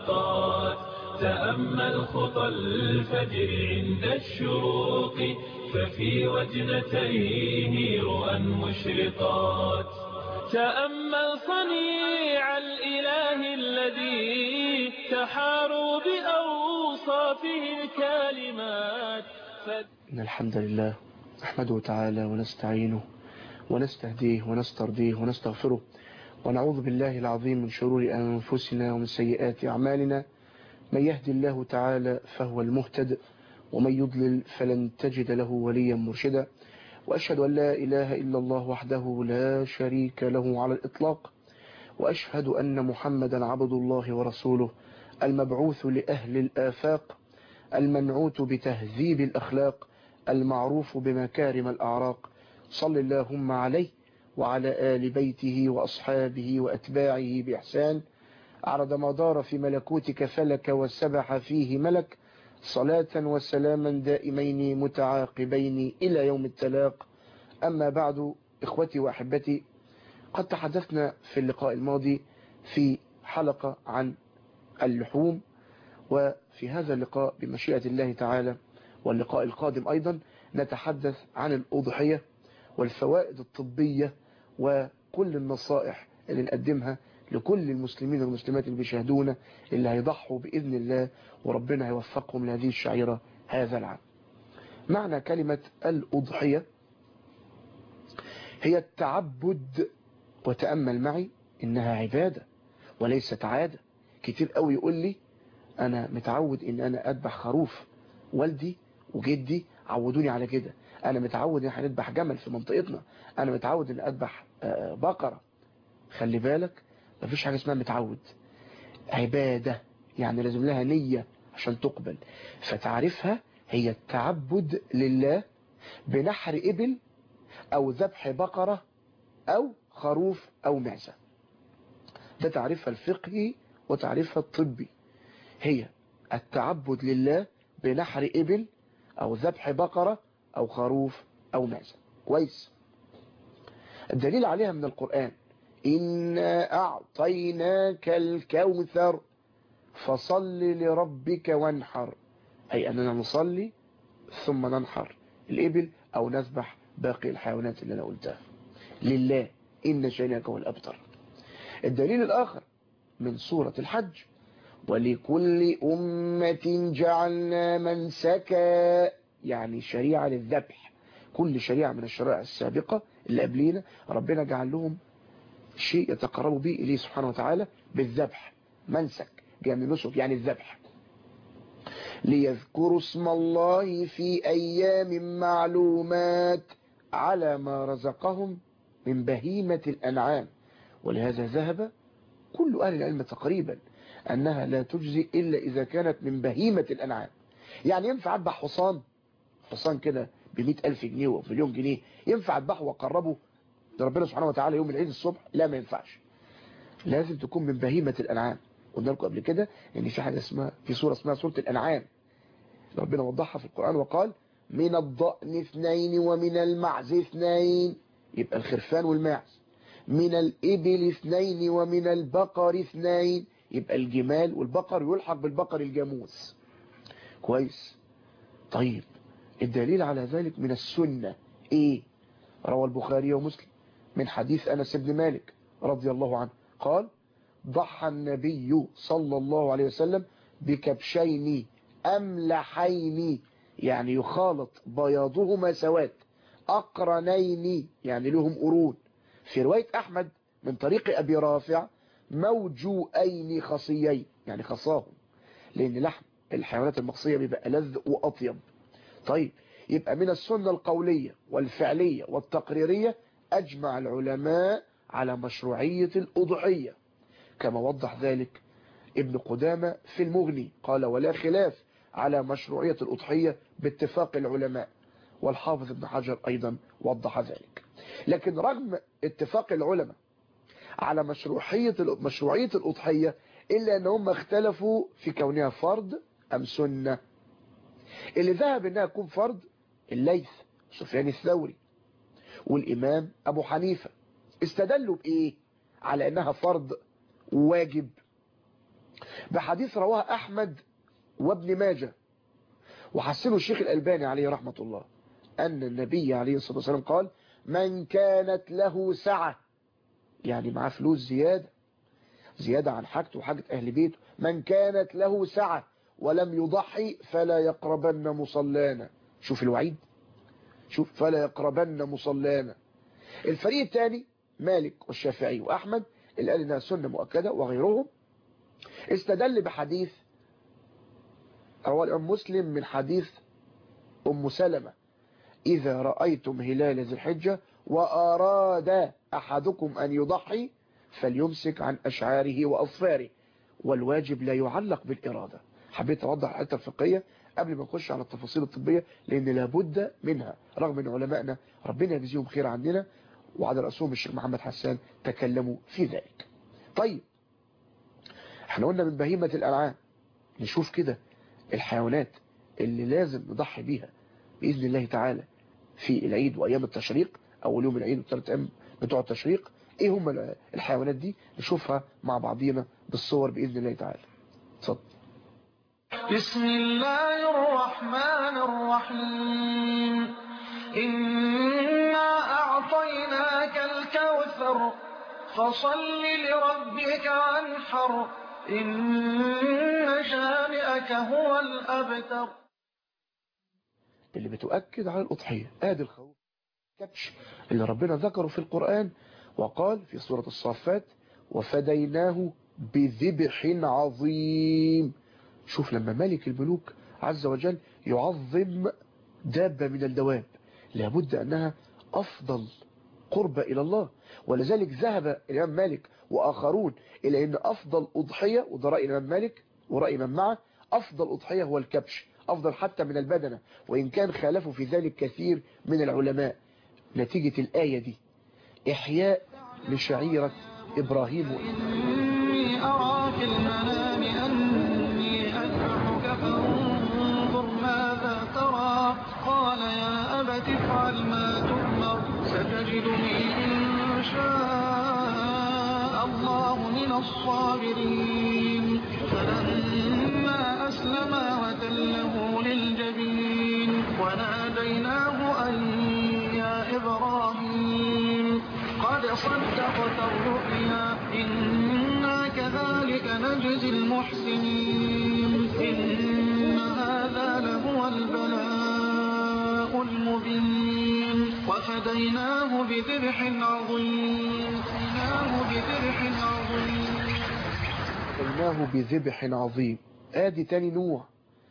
مشرقات تأمل خطى الفجر عند الشروق ففي وجنتيه رؤى مشرقات تأمل صنيع الإله الذي تحاروا بأوصافه الكالمات إن الحمد لله نحمده تعالى ونستعينه ونستهديه ونسترضيه ونستغفره ونعوذ بالله العظيم من شرور أنفسنا ومن سيئات أعمالنا من يهدي الله تعالى فهو المهتد ومن يضلل فلن تجد له وليا مرشدا وأشهد أن لا إله إلا الله وحده لا شريك له على الإطلاق وأشهد أن محمدا عبد الله ورسوله المبعوث لأهل الآفاق المنعوت بتهذيب الأخلاق المعروف بمكارم الأعراق صل اللهم عليه وعلى آل بيته وأصحابه وأتباعه بإحسان عرض ما دار في ملكوتك فلك وسبح فيه ملك صلاة وسلاما دائمين متعاقبين إلى يوم التلاق أما بعد إخوتي وأحبتي قد تحدثنا في اللقاء الماضي في حلقة عن اللحوم وفي هذا اللقاء بمشيئة الله تعالى واللقاء القادم أيضا نتحدث عن الأضحية والفوائد الطبية وكل النصائح اللي نقدمها لكل المسلمين والمسلمات اللي بيشاهدونا اللي هيضحوا بإذن الله وربنا هيوفقهم لهذه الشعيرة هذا العام معنى كلمة الأضحية هي التعبد وتأمل معي إنها عبادة وليست عادة كتير قوي يقول لي أنا متعود إن أنا أذبح خروف والدي وجدي عودوني على كده أنا متعود إن احنا نذبح جمل في منطقتنا أنا متعود إن أذبح بقرة خلي بالك مفيش حاجة اسمها متعود عبادة يعني لازم لها نية عشان تقبل فتعرفها هي التعبد لله بنحر إبل أو ذبح بقرة أو خروف أو معزة ده تعريفها الفقهي وتعريفها الطبي هي التعبد لله بنحر إبل أو ذبح بقرة أو خروف أو معزة كويس الدليل عليها من القرآن إنا أعطيناك الكوثر فصل لربك وانحر أي أننا نصلي ثم ننحر الإبل أو نذبح باقي الحيوانات اللي أنا قلتها لله إن شانك هو الأبتر الدليل الآخر من سورة الحج ولكل أمة جعلنا منسكا يعني شريعة للذبح كل شريعة من الشرائع السابقة اللي قبلينا ربنا جعل لهم شيء يتقربوا به إليه سبحانه وتعالى بالذبح منسك جاء من نسك يعني الذبح ليذكروا اسم الله في أيام معلومات على ما رزقهم من بهيمة الأنعام ولهذا ذهب كل أهل العلم تقريبا أنها لا تجزي إلا إذا كانت من بهيمة الأنعام يعني ينفع أذبح حصان حصان كده بمئة ألف جنيه ومليون جنيه ينفع أذبحه وأقربه لربنا سبحانه وتعالى يوم العيد الصبح لا ما ينفعش لازم تكون من بهيمة الأنعام قلنا لكم قبل كده ان في حاجة اسمها في سورة اسمها سورة الأنعام ربنا وضحها في القرآن وقال من الضأن اثنين ومن المعز اثنين يبقى الخرفان والماعز من الإبل اثنين ومن البقر اثنين يبقى الجمال والبقر يلحق بالبقر الجاموس كويس طيب الدليل على ذلك من السنة ايه روى البخاري ومسلم من حديث أنس بن مالك رضي الله عنه قال ضحى النبي صلى الله عليه وسلم بكبشين أملحين يعني يخالط بياضهما سواد أقرنين يعني لهم قرون في رواية أحمد من طريق أبي رافع موجوئين خصيين يعني خصاهم لأن لحم الحيوانات المخصية بيبقى لذ وأطيب طيب يبقى من السنة القولية والفعلية والتقريرية أجمع العلماء على مشروعية الأضحية كما وضح ذلك ابن قدامة في المغني قال ولا خلاف على مشروعية الأضحية باتفاق العلماء والحافظ ابن حجر أيضا وضح ذلك لكن رغم اتفاق العلماء على مشروعية مشروعية الأضحية إلا أنهم اختلفوا في كونها فرض أم سنة اللي ذهب أنها تكون فرض الليث سفيان الثوري والإمام أبو حنيفة استدلوا بإيه على أنها فرض واجب بحديث رواه أحمد وابن ماجه وحسنه الشيخ الألباني عليه رحمة الله أن النبي عليه الصلاة والسلام قال من كانت له سعة يعني معاه فلوس زيادة زيادة عن حاجته وحاجة أهل بيته من كانت له سعة ولم يضحي فلا يقربن مصلانا شوف الوعيد شوف فلا يقربن مصلانا الفريق الثاني مالك والشافعي وأحمد اللي قال إنها سنة مؤكدة وغيرهم استدل بحديث رواه الإمام مسلم من حديث أم سلمة إذا رأيتم هلال ذي الحجة وأراد أحدكم أن يضحي فليمسك عن أشعاره وأظفاره والواجب لا يعلق بالإرادة حبيت أوضح الحته الفقهية قبل ما نخش على التفاصيل الطبية لأن لابد منها رغم أن علمائنا ربنا يجزيهم خير عننا وعلى رأسهم الشيخ محمد حسان تكلموا في ذلك طيب احنا قلنا من بهيمة الألعاب نشوف كده الحيوانات اللي لازم نضحي بيها بإذن الله تعالى في العيد وأيام التشريق أول يوم العيد والثلاث أيام بتوع التشريق إيه هم الحيوانات دي نشوفها مع بعضينا بالصور بإذن الله تعالى اتفضل بسم الله الرحمن الرحيم إنا أعطيناك الكوثر فصل لربك وانحر إن شانئك هو الأبتر اللي بتؤكد على الأضحية آدي الخروف كبش اللي ربنا ذكره في القرآن وقال في سورة الصافات وفديناه بذبح عظيم شوف لما ملك الملوك عز وجل يعظم دابة من الدواب لابد أنها أفضل قربة إلى الله ولذلك ذهب الإمام مالك وآخرون إلى أن أفضل أضحية وده رأي الإمام مالك ورأي من معه أفضل أضحية هو الكبش أفضل حتى من البدنة وإن كان خالفوا في ذلك كثير من العلماء نتيجة الآية دي إحياء لشعيرة إبراهيم إني أرى في المنام أني أذبحك فانظر ماذا ترى قال يا أبت افعل ما تؤمر ستجدني إن شاء الله من الصابرين فلما أسلما وتله للجبين وناديناه أن يا إبراهيم قد صدقت الرؤيا إنا كذلك نجزي المحسنين إن هذا لهو البلاء المبين وفديناه بذبح عظيم وفديناه بذبح عظيم فديناه بذبح عظيم آدي تاني نوع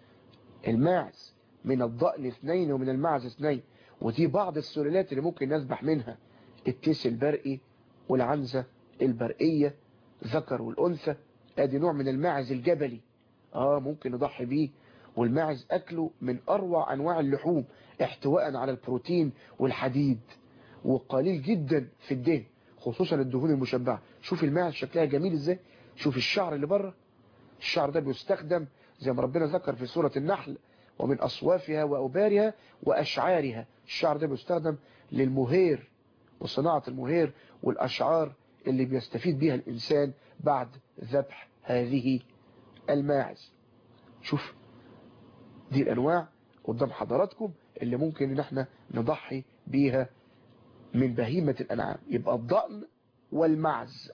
الماعز من الضأن اثنين ومن المعز اثنين ودي بعض السلالات اللي ممكن نذبح منها التيس البرقي والعنزة البرقية ذكر والأنثى ادي نوع من الماعز الجبلي اه ممكن نضحي بيه والماعز اكله من اروع انواع اللحوم احتواء على البروتين والحديد وقليل جدا في الدهن خصوصا الدهون المشبعة شوف الماعز شكلها جميل ازاي شوف الشعر اللي بره الشعر ده بيستخدم زي ما ربنا ذكر في سورة النحل ومن أصوافها وأوبارها وأشعارها الشعر ده بيستخدم للمهير وصناعة المهير والأشعار اللي بيستفيد بها الإنسان بعد ذبح هذه الماعز شوف دي الأنواع قدام حضراتكم اللي ممكن ان احنا نضحي بيها من بهيمة الأنعام يبقى الضأن والمعز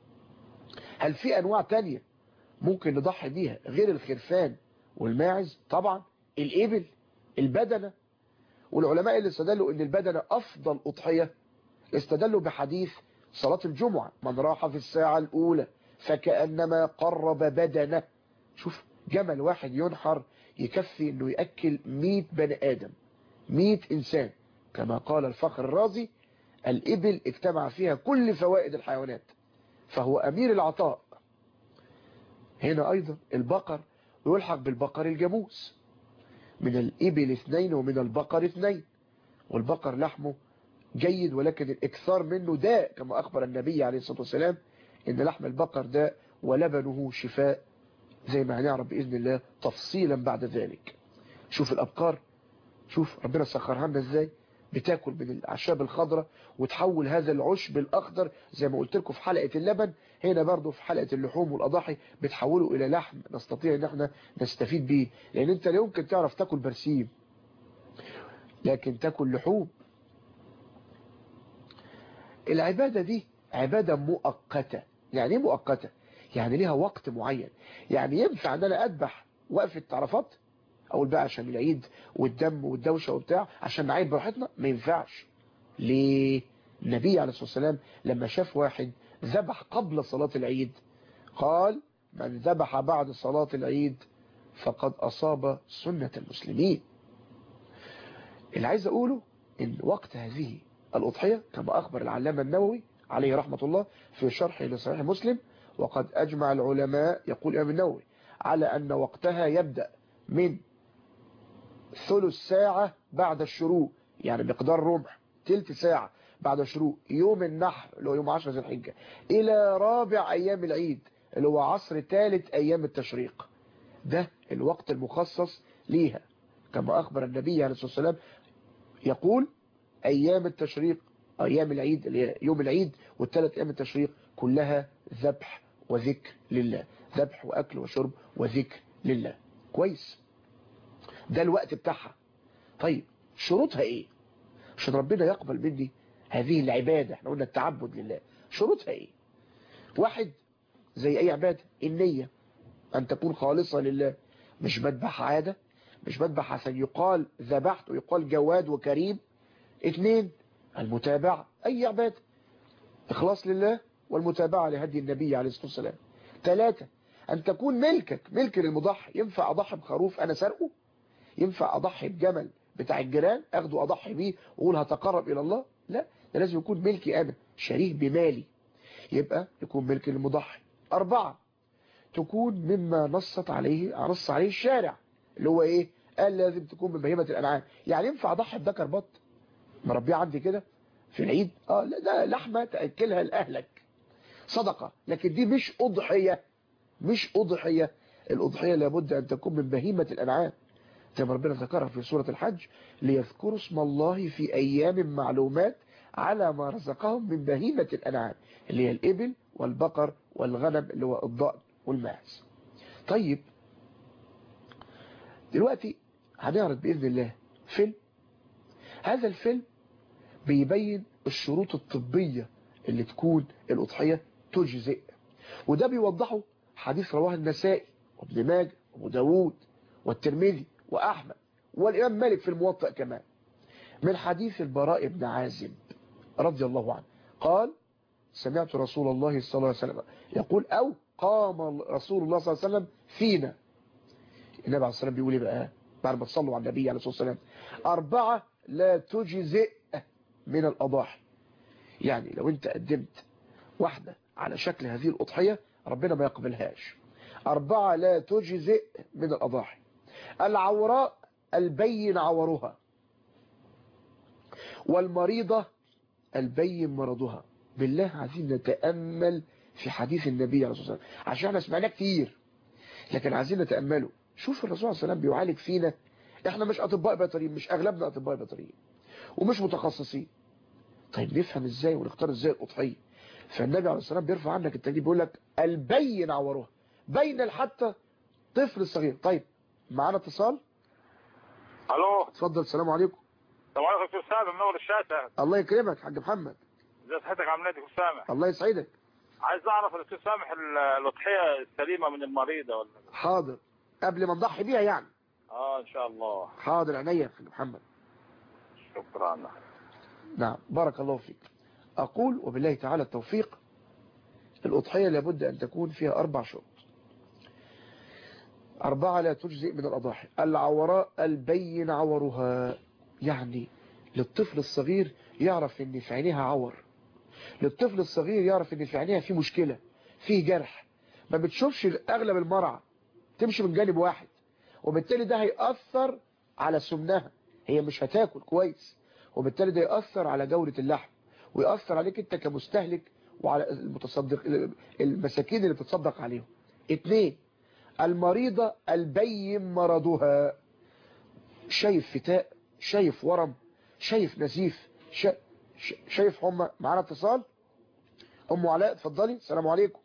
هل في أنواع تانية ممكن نضحي بيها غير الخرفان والماعز طبعا الإبل البدنة والعلماء اللي استدلوا ان البدنة أفضل أضحية استدلوا بحديث صلاة الجمعة من راح في الساعة الأولى فكأنما قرب بدنة شوف جمل واحد ينحر يكفي انه يأكل 100 بني آدم 100 إنسان كما قال الفخر الرازي الإبل اجتمع فيها كل فوائد الحيوانات فهو أمير العطاء هنا أيضا البقر يلحق بالبقر الجاموس من الإبل اثنين ومن البقر اثنين والبقر لحمه جيد ولكن الإكثار منه داء كما أخبر النبي عليه الصلاة والسلام إن لحم البقر داء ولبنه شفاء زي ما هنعرف بإذن الله تفصيلا بعد ذلك شوف الأبقار شوف ربنا سخرها لنا ازاي بتاكل من الاعشاب الخضراء وتحول هذا العشب الاخضر زي ما قلت لكم في حلقة اللبن هنا برضو في حلقة اللحوم والاضاحي بتحوله الى لحم نستطيع ان احنا نستفيد بيه لان انت لا يمكن تعرف تاكل برسيم لكن تاكل لحوم العبادة دي عبادة مؤقتة يعني ايه مؤقتة يعني ليها وقت معين يعني ينفع ان انا اذبح وقفة عرفات اقول بقى عشان العيد والدم والدوشة وبتاع عشان نعيد براحتنا ما ينفعش ليه النبي عليه الصلاة والسلام لما شاف واحد ذبح قبل صلاة العيد قال من ذبح بعد صلاة العيد فقد أصاب سنة المسلمين اللي عايز أقوله إن وقت هذه الأضحية كما أخبر العلامة النووي عليه رحمة الله في شرحه لصحيح مسلم وقد أجمع العلماء يقول الإمام النووي على أن وقتها يبدأ من ثلث ساعة بعد الشروق يعني مقدار رمح تلت ساعة بعد الشروق يوم النحر اللي هو يوم 10 ذي الحجة إلى رابع أيام العيد اللي هو عصر ثالث أيام التشريق ده الوقت المخصص ليها كما أخبر النبي عليه الصلاة والسلام يقول أيام التشريق أيام العيد اللي هي يوم العيد والثلاث أيام التشريق كلها ذبح وذكر لله ذبح وأكل وشرب وذكر لله كويس ده الوقت بتاعها طيب شروطها ايه عشان ربنا يقبل مني هذه العبادة احنا قلنا التعبد لله شروطها ايه واحد زي اي عبادة النية ان تكون خالصة لله مش بذبح عادة مش بذبح عشان يقال ذبحت ويقال جواد وكريم اثنين المتابعة اي عبادة اخلاص لله والمتابعة لهدي النبي عليه الصلاة والسلام ثلاثة ان تكون ملكك ملك للمضحي ينفع اضحي بخروف انا سرقه ينفع اضحي بجمل بتاع الجيران اخده اضحي بيه واقول هتقرب الى الله لا ده لازم يكون ملكي انا شريك بمالي يبقى يكون ملك للمضحي اربعة تكون مما نصت عليه نص عليه الشارع اللي هو ايه قال لازم تكون من بهيمة الانعام يعني ينفع اضحي بذكر بط مربيه عندي كده في العيد اه لا ده لحمة تأكلها لأهلك صدقة لكن دي مش أضحية مش أضحية الأضحية لابد أن تكون من بهيمة الأنعام زي ما ربنا ذكرها في سورة الحج ليذكروا اسم الله في أيام معلومات على ما رزقهم من بهيمة الأنعام اللي هي الإبل والبقر والغنم اللي هو الضأن والماعز طيب دلوقتي هنعرض بإذن الله فيلم هذا الفيلم بيبين الشروط الطبية اللي تكون الأضحية تجزئ وده بيوضحه حديث رواه النسائي وابن ماجه وابو داود والترمذي وأحمد والإمام مالك في الموطأ كمان من حديث البراء بن عازب رضي الله عنه قال سمعت رسول الله صلى الله عليه وسلم يقول أو قام رسول الله صلى الله عليه وسلم فينا النبي عليه الصلاة والسلام بيقول ايه بقى بعد ما تصلوا على النبي عليه الصلاة والسلام أربعة لا تجزئ من الأضاحي يعني لو انت قدمت واحدة على شكل هذه الأضحية ربنا ما يقبلهاش أربعة لا تجزئ من الأضاحي العوراء البين عورها والمريضة البين مرضها بالله عايزين نتأمل في حديث النبي عليه الصلاة والسلام عشان احنا سمعناه كتير لكن عايزين نتأمله شوف الرسول عليه الصلاة والسلام بيعالج فينا احنا مش أطباء بيطريين مش أغلبنا أطباء بيطريين ومش متخصصين طيب نفهم ازاي ونختار ازاي الأضحية فالنبي عليه الصلاة والسلام بيرفع عنك التجديد بيقول لك البين عورها بين حتى طفل الصغير طيب معانا اتصال الو اتفضل السلام عليكم السلام عليكم دكتور سامح منور الشاشه الله يكرمك حاج محمد ازي صحتك عامل ايه دكتور سامح الله يسعدك عايز اعرف يا دكتور سامح ال- الاضحيه السليمه من المريضه ولا حاضر قبل ما نضحي بيها يعني اه ان شاء الله حاضر عينيا يا حاج محمد شكرا نعم بارك الله فيك أقول وبالله تعالى التوفيق الأضحية لابد أن تكون فيها أربع شروط أربعة لا تجزئ من الأضاحي العوراء البين عورها يعني للطفل الصغير يعرف ان في عينيها عور للطفل الصغير يعرف ان في عينيها في مشكلة فيه جرح ما بتشوفش اغلب المرعى تمشي من جانب واحد وبالتالي ده هيأثر على سمنها هي مش هتاكل كويس وبالتالي ده يأثر على جودة اللحم ويأثر عليك انت كمستهلك وعلى المتصدق المساكين اللي بتتصدق عليهم اتنين المريضة البين مرضها شايف فتاء شايف ورم شايف نزيف شا... ش... شايف هم معانا اتصال ام علاء اتفضلي السلام عليكم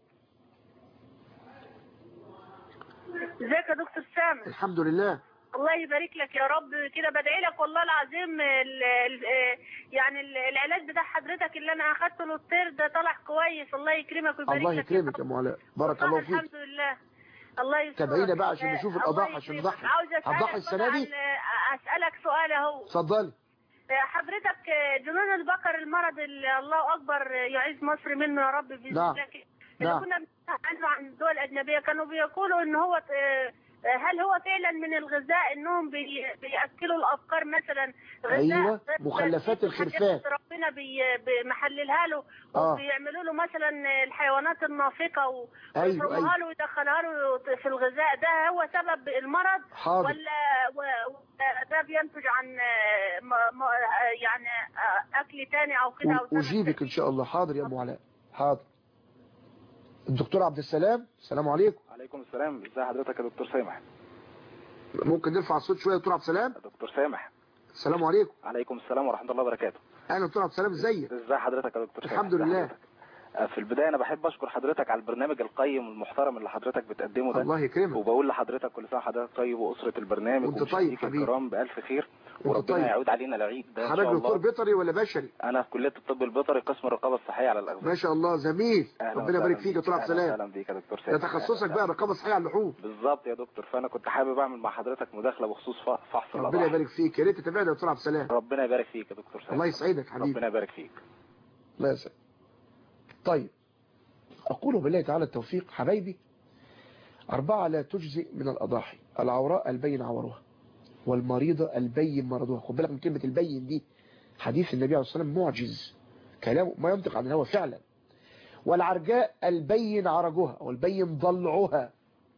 ازيك يا دكتور سامح الحمد لله الله يبارك لك يا رب كده بدعي لك والله العظيم ال ال يعني ال- العلاج بتاع حضرتك اللي انا اخدته للطير ده طلع كويس الله يكرمك ويبارك الله لك يا يكرمك يا رب. ام علاء بارك والله الله فيك الحمد لله الله يسترك تابعينا بقى عشان نشوف الله الأضاحي عشان يكرمك. نضحي. عاوزه اسالك هتضحي السنة بقى دي؟ عن- اسالك سؤال اهو اتفضلي حضرتك جنون البقر المرض اللي الله اكبر يعيذ مصر منه يا رب باذن نعم. الله اللي نعم. كنا بنسمع عنه عن الدول الاجنبيه كانوا بيقولوا ان هو آه، هل هو فعلا من الغذاء انهم بي- بياكلوا الابقار مثلا غذاء أيوة، غير- مخلفات غير الخرفان. ربنا بي- بي- محللها له آه. وبيعملوا له مثلا الحيوانات النافقه و- أيوة، ويفرموها أيوة. له ويدخلها له في الغذاء ده هو سبب المرض حاضر ولا و- و- ده بينتج عن آه، م- م- آه، يعني آه، اكل تاني او كده او سبب أجيبك إن شاء الله حاضر يا أم علاء حاضر الدكتور عبد السلام السلام عليكم عليكم السلام ازي حضرتك يا دكتور سامح ممكن نرفع الصوت شوية يا دكتور عبد السلام يا دكتور سامح السلام عليكم عليكم السلام ورحمه الله وبركاته أهلا دكتور عبد السلام ازيك ازي حضرتك يا دكتور سامح الحمد ازي لله. حضرتك؟ آه، في البدايه انا بحب اشكر حضرتك على البرنامج القيم والمحترم اللي حضرتك بتقدمه ده الله يكرمك وبقول لحضرتك كل سنه وحضرتك طيب واسره البرنامج وانت طيب ومشاهديك حبيبي. الكرام بالف خير وانت وربنا طيب يعود علينا العيد ده ان حضرتك شاء دكتور الله بيطري ولا بشري انا في كليه الطب البيطري قسم الرقابه الصحيه على الاغذيه ما شاء الله زميل أهلا ربنا وسهلا يبارك فيك يا بيك. دكتور عبد أهلا السلام وسهلا بيك يا دكتور ده سامح تخصصك أهلا بقى وسهلا. رقابة صحية على اللحوم بالظبط يا دكتور فانا كنت حابب اعمل مع حضرتك مداخله بخصوص ف- فحص ربنا الأضاحي. يبارك فيك يا ريت تتابعنا يا دكتور عبد السلام ربنا يبارك فيك يا دكتور سامح الله يسعدك حبيبي ربنا يبارك فيك الله يسعدك طيب أقول بالله تعالى التوفيق حبايبي أربعة لا تجزئ من الأضاحي العوراء البين عورها والمريضة البين مرضها خد بالك من كلمة البين دي حديث النبي عليه الصلاة والسلام معجز كلامه ما ينطق عن الهوى فعلا والعرجاء البين عرجها أو البين ضلعها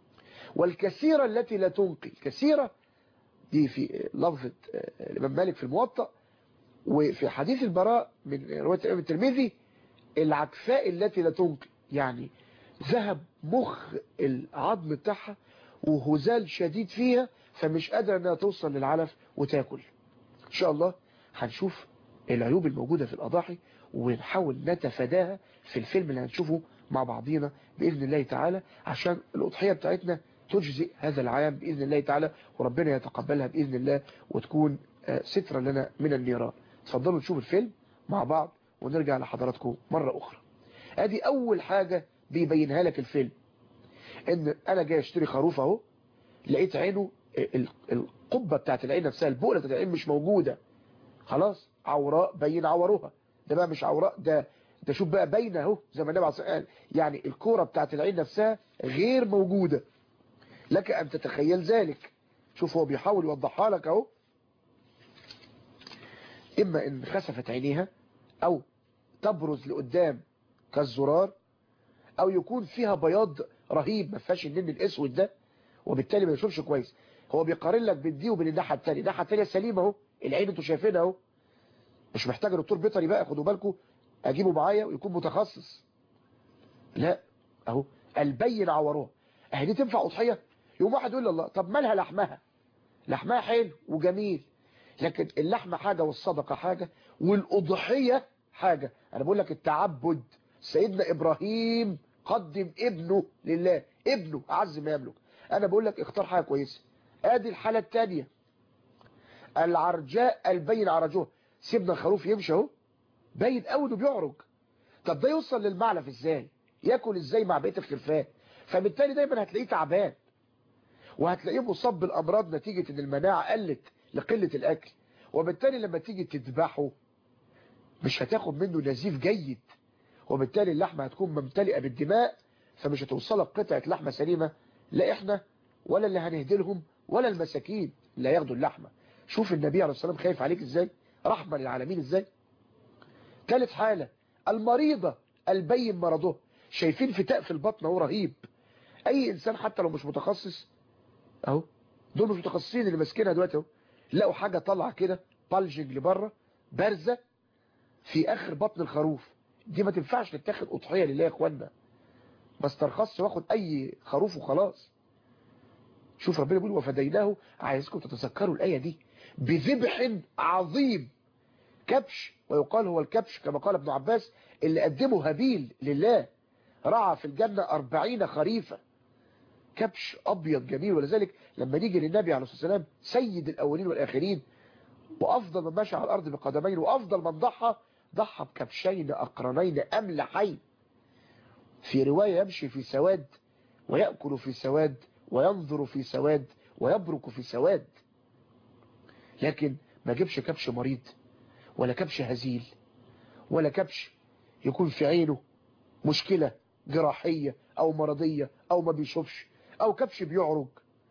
والكثيرة التي لا تنقي كثيرة دي في لفظة آه، الإمام مالك في الموطأ وفي حديث البراء من رواية الإمام الترمذي العكفاء التي لا تنقي يعني ذهب مخ العظم بتاعها وهزال شديد فيها فمش قادرة انها توصل للعلف وتاكل ان شاء الله هنشوف العيوب الموجودة في الأضاحي ونحاول نتفاداها في الفيلم اللي هنشوفه مع بعضينا بإذن الله تعالى عشان الأضحية بتاعتنا تجزئ هذا العام بإذن الله تعالى وربنا يتقبلها بإذن الله وتكون آه، سترة لنا من النيران تفضلوا نشوف الفيلم مع بعض ونرجع لحضراتكم مرة أخرى ادي أول حاجة بيبينها لك الفيلم ان انا جاي اشتري خروف اهو لقيت عينه ال- القبة بتاعت العين نفسها البؤلة بتاعت العين مش موجودة خلاص عوراء بين عورها ده بقى مش عوراء ده ده شوف بقى باينه اهو زي ما النبي عليه الصلاه والسلام قال يعني الكوره بتاعت العين نفسها غير موجودة لك ان تتخيل ذلك شوف هو بيحاول يوضحها لك اهو اما ان خسفت عينيها او تبرز لقدام كالزرار او يكون فيها بياض رهيب ما فيهاش النن الاسود ده وبالتالي ما يشوفش كويس هو بيقارن لك بين دي وبين الناحيه الثانيه الناحيه الثانيه سليمه اهو العين انتوا شايفينها اهو مش محتاج دكتور بيطري بقى خدوا بالكم اجيبه معايا ويكون متخصص لا اهو البين عوروها اهي دي تنفع اضحيه يوم واحد يقول لي الله طب مالها لحمها لحمها حلو وجميل لكن اللحمه حاجه والصدقه حاجه والاضحيه حاجه انا بقول لك التعبد سيدنا ابراهيم قدم ابنه لله ابنه اعز ما يملك انا بقول لك اختار حاجه كويسه ادي الحاله الثانيه العرجاء البين عرجوه سيبنا الخروف يمشي اهو باين قوي انه بيعرج طب ده يوصل للمعلف ازاي ياكل ازاي مع بقيه الخرفان فبالتالي دايما هتلاقيه تعبان وهتلاقيه مصاب بالامراض نتيجه ان المناعه قلت لقله الاكل وبالتالي لما تيجي تذبحه مش هتاخد منه نزيف جيد وبالتالي اللحمه هتكون ممتلئه بالدماء فمش هتوصلك قطعه لحمه سليمه لا احنا ولا اللي هنهدلهم ولا المساكين اللي هياخدوا اللحمه شوف النبي عليه الصلاه والسلام خايف عليك ازاي رحمه للعالمين ازاي ثالث حاله المريضه البين مرضه شايفين فتاء في البطن اهو رهيب اي انسان حتى لو مش متخصص اهو دول مش متخصصين اللي ماسكينها دلوقتي اهو لقوا حاجه طالعه كده بالجنج لبره بارزه في اخر بطن الخروف دي ما تنفعش تتاخد اضحيه لله يا اخوانا ما استرخصش واخد اي خروف وخلاص شوف ربنا بيقول وفديناه عايزكم تتذكروا الايه دي بذبح عظيم كبش ويقال هو الكبش كما قال ابن عباس اللي قدمه هابيل لله رعى في الجنة أربعين خريفة كبش أبيض جميل ولذلك لما نيجي للنبي عليه الصلاة والسلام سيد الأولين والآخرين وأفضل من مشى على الأرض بقدمين وأفضل من ضحى ضحى بكبشين أقرنين أملحين في رواية يمشي في سواد ويأكل في سواد وينظر في سواد ويبرك في سواد لكن ما جيبش كبش مريض ولا كبش هزيل ولا كبش يكون في عينه مشكلة جراحية او مرضية او ما بيشوفش او كبش بيعرج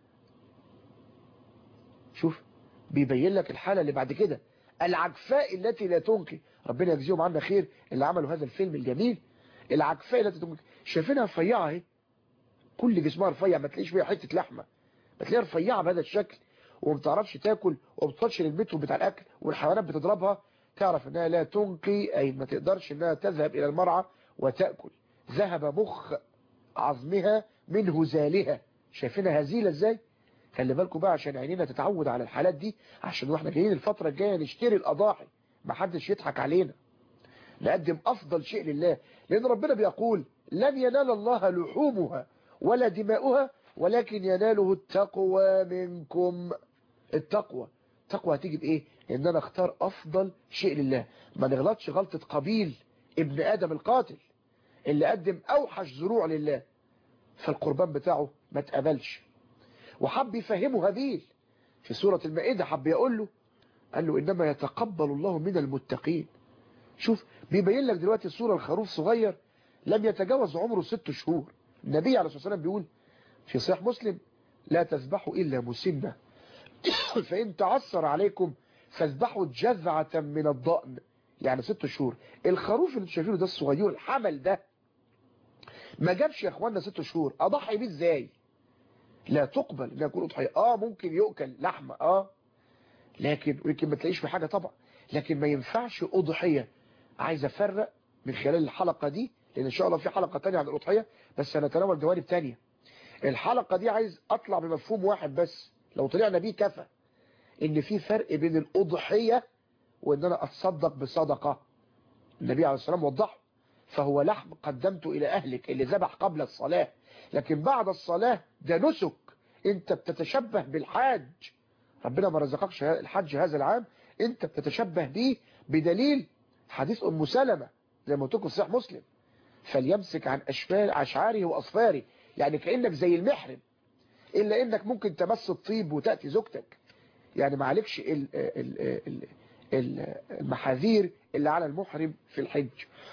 شوف بيبين لك الحالة اللي بعد كده العجفاء التي لا تنقي ربنا يجزيهم عنا خير اللي عملوا هذا الفيلم الجميل العجفاء التي تنقي شايفينها رفيعة اهي كل جسمها رفيع ما تلاقيش فيها حتة لحمة ما تلاقيها رفيعة بهذا الشكل وما بتعرفش تاكل وما بتوصلش للمتر بتاع الاكل والحيوانات بتضربها تعرف انها لا تنقي اي ما تقدرش انها تذهب الى المرعى وتأكل ذهب مخ عظمها من هزالها شايفينها هزيلة ازاي خلي بالكم بقى عشان عينينا تتعود على الحالات دي عشان واحنا جايين الفترة الجاية نشتري الاضاحي ما حدش يضحك علينا نقدم افضل شيء لله لان ربنا بيقول لن ينال الله لحومها ولا دماؤها ولكن يناله التقوى منكم التقوى التقوى هتيجي بايه ان انا اختار افضل شيء لله ما نغلطش غلطة قبيل ابن ادم القاتل اللي قدم اوحش زروع لله فالقربان بتاعه ما تقبلش وحب يفهمه هابيل في سورة المائدة حب يقول له قال له انما يتقبل الله من المتقين شوف بيبين لك دلوقتي صورة الخروف صغير لم يتجاوز عمره ست شهور النبي عليه الصلاة والسلام بيقول في صحيح مسلم لا تذبحوا إلا مسنة فإن تعثر عليكم فاذبحوا جذعة من الضأن يعني ست شهور الخروف اللي انتوا شايفينه ده الصغير الحمل ده ما جابش يا اخوانا ست شهور اضحي بيه ازاي لا تقبل انها يكون اضحيه اه ممكن يؤكل لحمه اه لكن ويمكن ما تلاقيش في حاجه طبعا لكن ما ينفعش اضحيه عايز افرق من خلال الحلقه دي لان ان شاء الله في حلقه تانية عن الاضحيه بس هنتناول جوانب تانية الحلقه دي عايز اطلع بمفهوم واحد بس لو طلعنا بيه كفى ان في فرق بين الاضحيه وان انا اتصدق بصدقه النبي عليه الصلاه والسلام وضحه فهو لحم قدمته الى اهلك اللي ذبح قبل الصلاه لكن بعد الصلاه ده نسك انت بتتشبه بالحاج ربنا ما رزقكش الحج هذا العام انت بتتشبه به بدليل حديث ام سلمة زي ما قلت لكم صحيح مسلم فليمسك عن اشفار اشعاره واصفاره يعني كانك زي المحرم الا انك ممكن تمس الطيب وتاتي زوجتك يعني ما عليكش ال ال ال ال المحاذير اللي على المحرم في الحج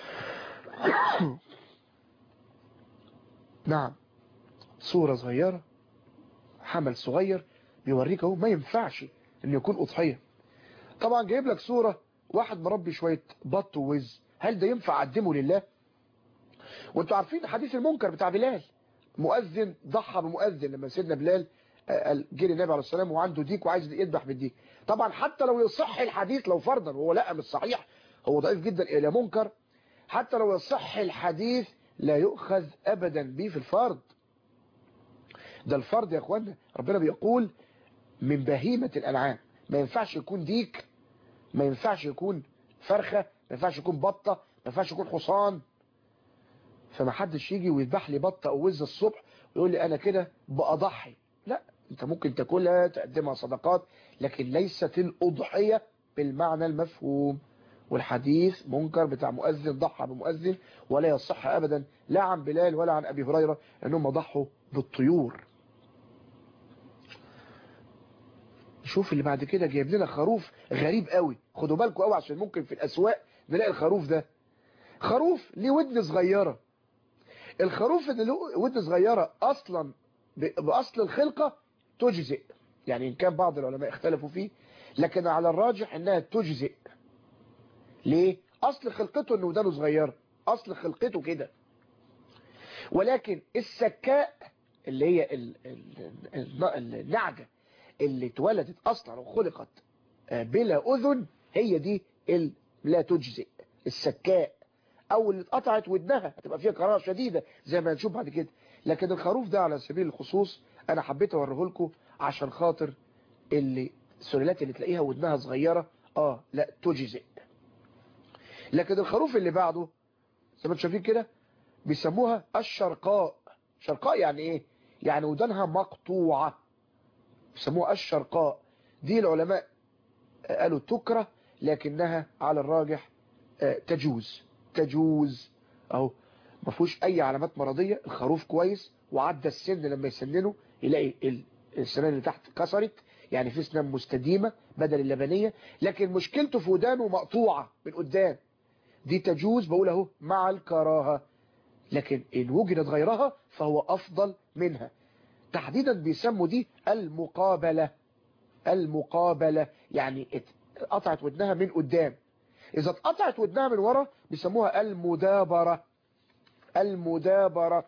نعم صورة صغيرة حمل صغير بيوريك اهو ما ينفعش ان يكون اضحيه طبعا جايب لك صورة واحد مربي شوية بط ووز هل ده ينفع اقدمه لله وانتوا عارفين حديث المنكر بتاع بلال مؤذن ضحى بمؤذن لما سيدنا بلال قال جه النبي عليه السلام وعنده ديك وعايز يذبح بالديك طبعا حتى لو يصح الحديث لو فرضا وهو لا مش صحيح هو ضعيف جدا الى منكر حتى لو يصح الحديث لا يؤخذ ابدا به في الفرض ده الفرض يا اخوانا ربنا بيقول من بهيمة الانعام ما ينفعش يكون ديك ما ينفعش يكون فرخة ما ينفعش يكون بطة ما ينفعش يكون حصان فما حدش يجي ويذبح لي بطة او وز الصبح ويقول لي انا كده بأضحي لا انت ممكن تاكلها تقدمها صدقات لكن ليست الأضحية بالمعنى المفهوم والحديث منكر بتاع مؤذن ضحى بمؤذن ولا يصح ابدا لا عن بلال ولا عن ابي هريرة انهم ضحوا بالطيور شوف اللي بعد كده جايب لنا خروف غريب قوي خدوا بالكم قوي عشان ممكن في الاسواق نلاقي الخروف ده خروف ليه ودن صغيرة الخروف اللي له ودن صغيرة اصلا باصل الخلقة تجزئ يعني ان كان بعض العلماء اختلفوا فيه لكن على الراجح انها تجزئ ليه اصل خلقته انه ودانه صغيرة اصل خلقته كده ولكن السكاء اللي هي ال ال ال النعجة اللي اتولدت اصلا وخلقت بلا اذن هي دي اللي لا تجزئ السكاء او اللي اتقطعت ودنها هتبقى فيها كراهه شديدة زي ما هنشوف بعد كده لكن الخروف ده على سبيل الخصوص انا حبيت اوريه لكم عشان خاطر اللي السلالات اللي تلاقيها ودنها صغيرة اه لا تجزئ لكن الخروف اللي بعده زي ما انتم شايفين كده بيسموها الشرقاء شرقاء يعني ايه يعني ودانها مقطوعة بيسموها الشرقاء دي العلماء قالوا تكره لكنها على الراجح تجوز تجوز اهو ما فيهوش اي علامات مرضية الخروف كويس وعدى السن لما يسننه يلاقي السنان اللي تحت كسرت يعني في سنان مستديمة بدل اللبنية لكن مشكلته في ودانه مقطوعة من قدام دي تجوز بقول اهو مع الكراهة لكن إن وجدت غيرها فهو أفضل منها تحديدا بيسموا دي المقابلة المقابلة يعني قطعت ودنها من قدام إذا اتقطعت ودنها من ورا بيسموها المدابرة المدابرة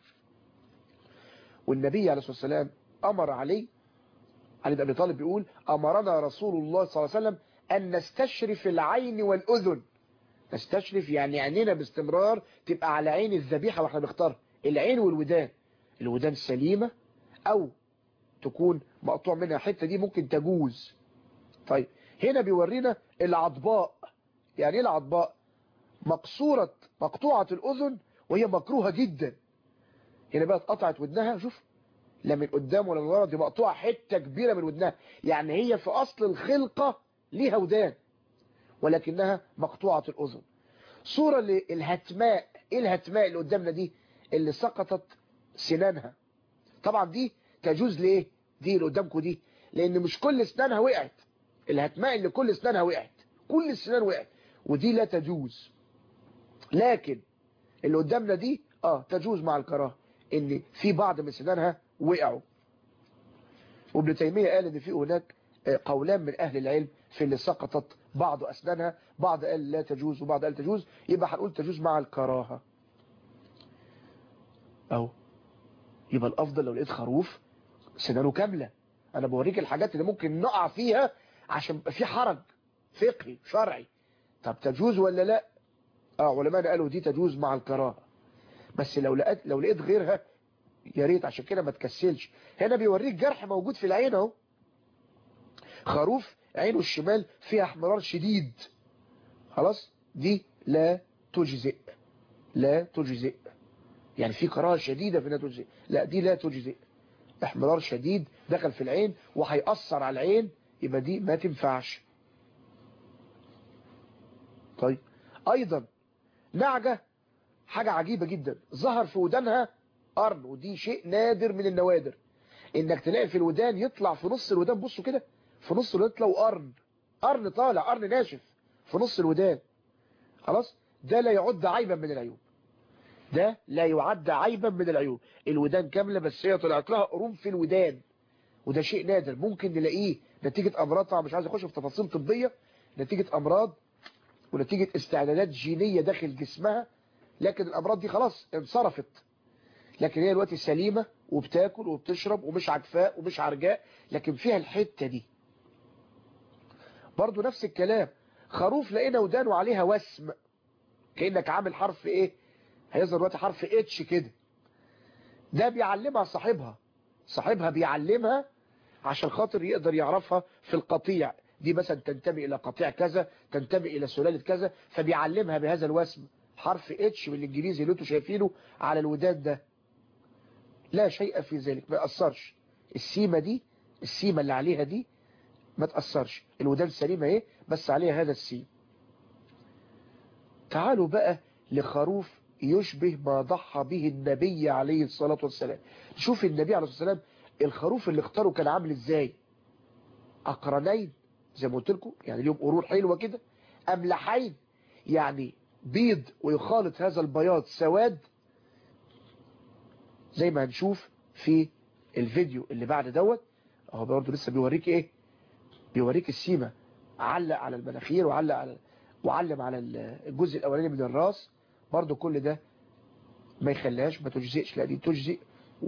والنبي عليه الصلاة والسلام أمر علي علي بن أبي طالب بيقول أمرنا رسول الله صلى الله عليه وسلم أن نستشرف العين والأذن نستشرف يعني عينينا باستمرار تبقى على عين الذبيحة واحنا بنختار العين والودان الودان سليمة او تكون مقطوع منها حتة دي ممكن تجوز طيب هنا بيورينا العضباء يعني ايه العضباء مقصورة مقطوعة الاذن وهي مكروهة جدا هنا بقى اتقطعت ودنها شوف لا من قدام ولا من ورا دي مقطوعة حتة كبيرة من ودنها يعني هي في اصل الخلقة ليها ودان ولكنها مقطوعة الأذن صورة للهتماء ايه الهتماء اللي قدامنا دي اللي سقطت سنانها طبعا دي تجوز ليه دي اللي قدامكم دي لان مش كل اسنانها وقعت الهتماء اللي كل اسنانها وقعت كل السنان وقعت ودي لا تجوز لكن اللي قدامنا دي اه تجوز مع الكراهه ان في بعض من سنانها وقعوا وابن تيمية قال ان في هناك قولان من اهل العلم في اللي سقطت بعض أسنانها بعض قال لا تجوز وبعض قال تجوز يبقى هنقول تجوز مع الكراهة أهو يبقى الأفضل لو لقيت خروف سنانه كاملة أنا بوريك الحاجات اللي ممكن نقع فيها عشان يبقى في حرج فقهي شرعي طب تجوز ولا لا اه علماء قالوا دي تجوز مع الكراهة بس لو لقيت لو لقيت غيرها يا ريت عشان كده ما تكسلش هنا بيوريك جرح موجود في العين اهو خروف عينه الشمال فيها احمرار شديد خلاص دي لا تجزئ لا تجزئ يعني في كراهه شديدة في انها تجزئ لا دي لا تجزئ احمرار شديد دخل في العين وهيأثر على العين يبقى دي ما تنفعش طيب ايضا نعجة حاجة عجيبة جدا ظهر في ودانها قرن ودي شيء نادر من النوادر انك تلاقي في الودان يطلع في نص الودان بصوا كده في نص الودان تلاقوا قرن قرن طالع قرن ناشف في نص الودان خلاص ده لا يعد عيبا من العيوب ده لا يعد عيبا من العيوب الودان كاملة بس هي طلعت لها قرون في الودان وده شيء نادر ممكن نلاقيه نتيجة امراض طبعا مش عايز اخش في تفاصيل طبية نتيجة امراض ونتيجة استعدادات جينية داخل جسمها لكن الامراض دي خلاص انصرفت لكن هي دلوقتي سليمة وبتاكل وبتشرب ومش عجفاء ومش عرجاء لكن فيها الحتة دي برضو نفس الكلام خروف لقينا ودان وعليها وسم كأنك عامل حرف ايه هيظهر دلوقتي حرف اتش كده ده بيعلمها صاحبها صاحبها بيعلمها عشان خاطر يقدر يعرفها في القطيع دي مثلا تنتمي الى قطيع كذا تنتمي الى سلالة كذا فبيعلمها بهذا الوسم حرف اتش بالانجليزي اللي انتوا شايفينه على الودان ده لا شيء في ذلك ما يأثرش السيمة دي السيمة اللي عليها دي ما تأثرش الودان سليمة ايه بس عليها هذا السيم تعالوا بقى لخروف يشبه ما ضحى به النبي عليه الصلاة والسلام شوف النبي عليه الصلاة والسلام الخروف اللي اختاره كان عامل ازاي اقرنين زي ما قلت لكم يعني ليهم قرون حلوة كده املحين يعني بيض ويخالط هذا البياض سواد زي ما هنشوف في الفيديو اللي بعد دوت اهو برضه لسه بيوريك ايه بيوريك السيمة علق على المناخير وعلق على وعلم على الجزء الاولاني من الراس برضه كل ده ما يخليهاش ما تجزئش لا دي تجزئ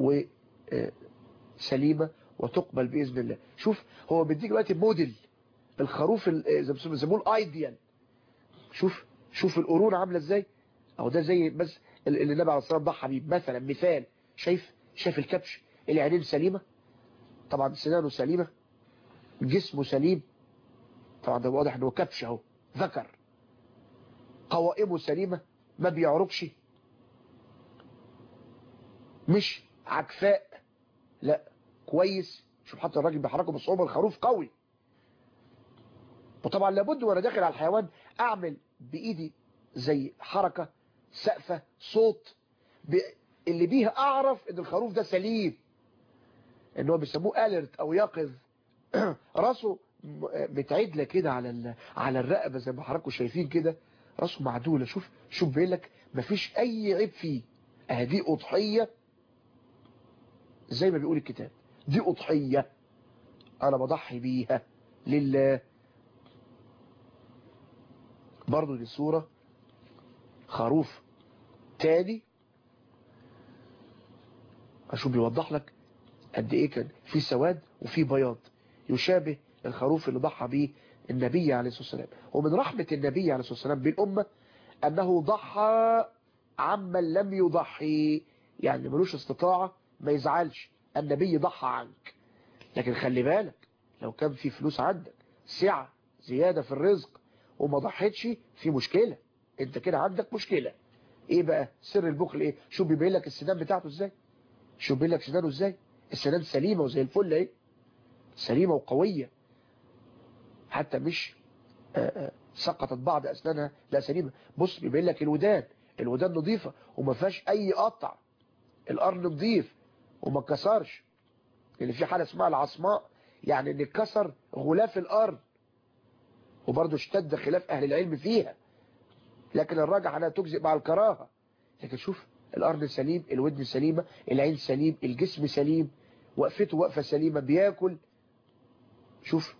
وسليمة وتقبل بإذن الله شوف هو بيديك دلوقتي موديل الخروف زي ما بيسموه الايديال شوف شوف القرون عاملة ازاي اهو ده زي بس اللي النبي عليه الصلاة والسلام ضحى بيه مثلا مثال شايف شايف الكبش العينين سليمة طبعا سنانه سليمة جسمه سليم طبعا ده واضح انه كبش اهو ذكر قوائمه سليمة ما بيعرقش مش عكفاء لا كويس شوف حتى الراجل بيحركه بصعوبة الخروف قوي وطبعا لابد وانا داخل على الحيوان اعمل بايدي زي حركة سقفة صوت ب... اللي بيها اعرف ان الخروف ده سليم ان هو بيسموه اليرت او يقظ راسه بتعدله كده على ال... على الرقبه زي ما حضراتكم شايفين كده راسه معدوله شوف شوف بيقول لك مفيش اي عيب فيه اهدي اضحيه زي ما بيقول الكتاب دي اضحيه انا بضحي بيها لله برضو دي صوره خروف تاني اشوف بيوضح لك قد ايه كان في سواد وفي بياض يشابه الخروف اللي ضحى به النبي عليه الصلاة والسلام ومن رحمة النبي عليه الصلاة والسلام بالأمة أنه ضحى عمن لم يضحي يعني ملوش استطاعة ما يزعلش النبي ضحى عنك لكن خلي بالك لو كان في فلوس عندك سعة زيادة في الرزق وما ضحيتش في مشكلة انت كده عندك مشكلة ايه بقى سر البخل ايه شو بيبين لك السنان بتاعته ازاي شو بيبين لك سنانه ازاي السنان سليمة وزي الفل ايه سليمة وقوية حتى مش آآ آآ سقطت بعض أسنانها لا سليمة بص بيبين لك الودان الودان نظيفة وما فيهاش أي قطع القرن نظيف وما اتكسرش لأن في حالة اسمها العصماء يعني ان اتكسر غلاف القرن وبرضه اشتد خلاف أهل العلم فيها لكن الراجح أنها تجزئ مع الكراهة لكن شوف القرن سليم الودن سليمة العين سليم الجسم سليم وقفته وقفة سليمة بياكل شوف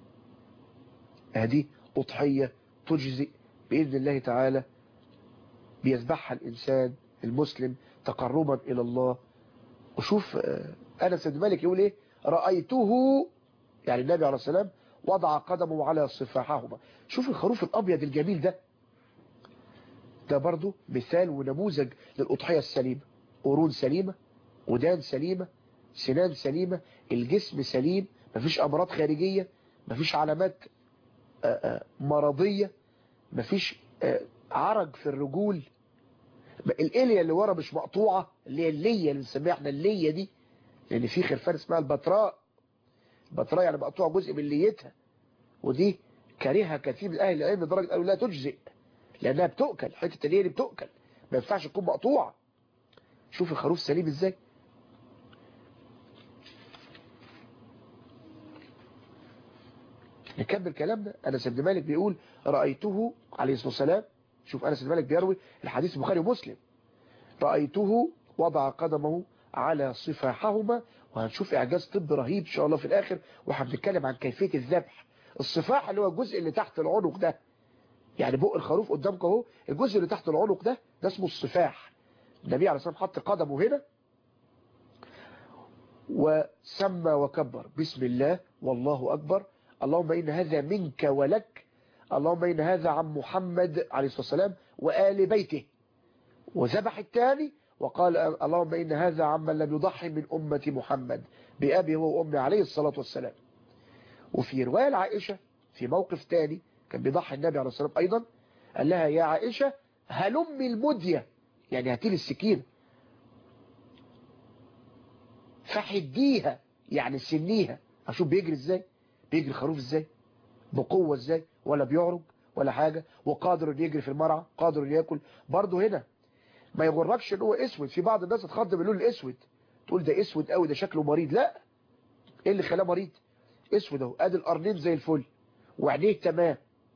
هذه أضحية تجزئ بإذن الله تعالى بيذبحها الإنسان المسلم تقربا إلى الله وشوف أنس بن مالك يقول إيه رأيته يعني النبي عليه السلام وضع قدمه على صفاحهما شوف الخروف الأبيض الجميل ده ده برضو مثال ونموذج للأضحية السليمة قرون سليمة ودان سليمة سنان سليمة الجسم سليم مفيش أمراض خارجية مفيش علامات مرضية مفيش عرج في الرجول الإلية اللي ورا مش مقطوعة اللي هي اللية اللي بنسميها احنا اللية دي لأن في خرفان اسمها البتراء البتراء يعني مقطوع جزء من ليتها ودي كارهها كثير من أهل العلم لدرجة قالوا لا تجزئ لأنها بتؤكل حتة اللية دي بتؤكل ما ينفعش تكون مقطوعة شوف الخروف سليم ازاي نكمل كلامنا أنس بن مالك بيقول رأيته عليه الصلاة والسلام شوف أنس بن مالك بيروي الحديث البخاري ومسلم رأيته وضع قدمه على صفاحهما وهنشوف إعجاز طب رهيب إن شاء الله في الآخر وهنتكلم عن كيفية الذبح الصفاح اللي هو الجزء اللي تحت العنق ده يعني بق الخروف قدامك اهو الجزء اللي تحت العنق ده ده اسمه الصفاح النبي عليه الصلاة والسلام حط قدمه هنا وسمى وكبر بسم الله والله أكبر اللهم إن هذا منك ولك اللهم إن هذا عن محمد عليه الصلاة والسلام وآل بيته وذبح الثاني وقال اللهم إن هذا عمن لم يضحي من أمة محمد بأبي وأمي عليه الصلاة والسلام وفي رواية العائشة في موقف ثاني كان بيضحي النبي عليه الصلاة والسلام أيضا قال لها يا عائشة هلمي المدية يعني هاتي لي السكين فحديها يعني سنيها اشوف بيجري ازاي بيجري خروف ازاي بقوة ازاي ولا بيعرج ولا حاجة وقادر ان يجري في المرعى قادر ان ياكل برضه هنا ما يغركش ان هو اسود في بعض الناس اتخض باللون الاسود تقول ده اسود قوي ده شكله مريض لا ايه اللي خلاه مريض اسود اهو ادي القرنين زي الفل وعينيه تمام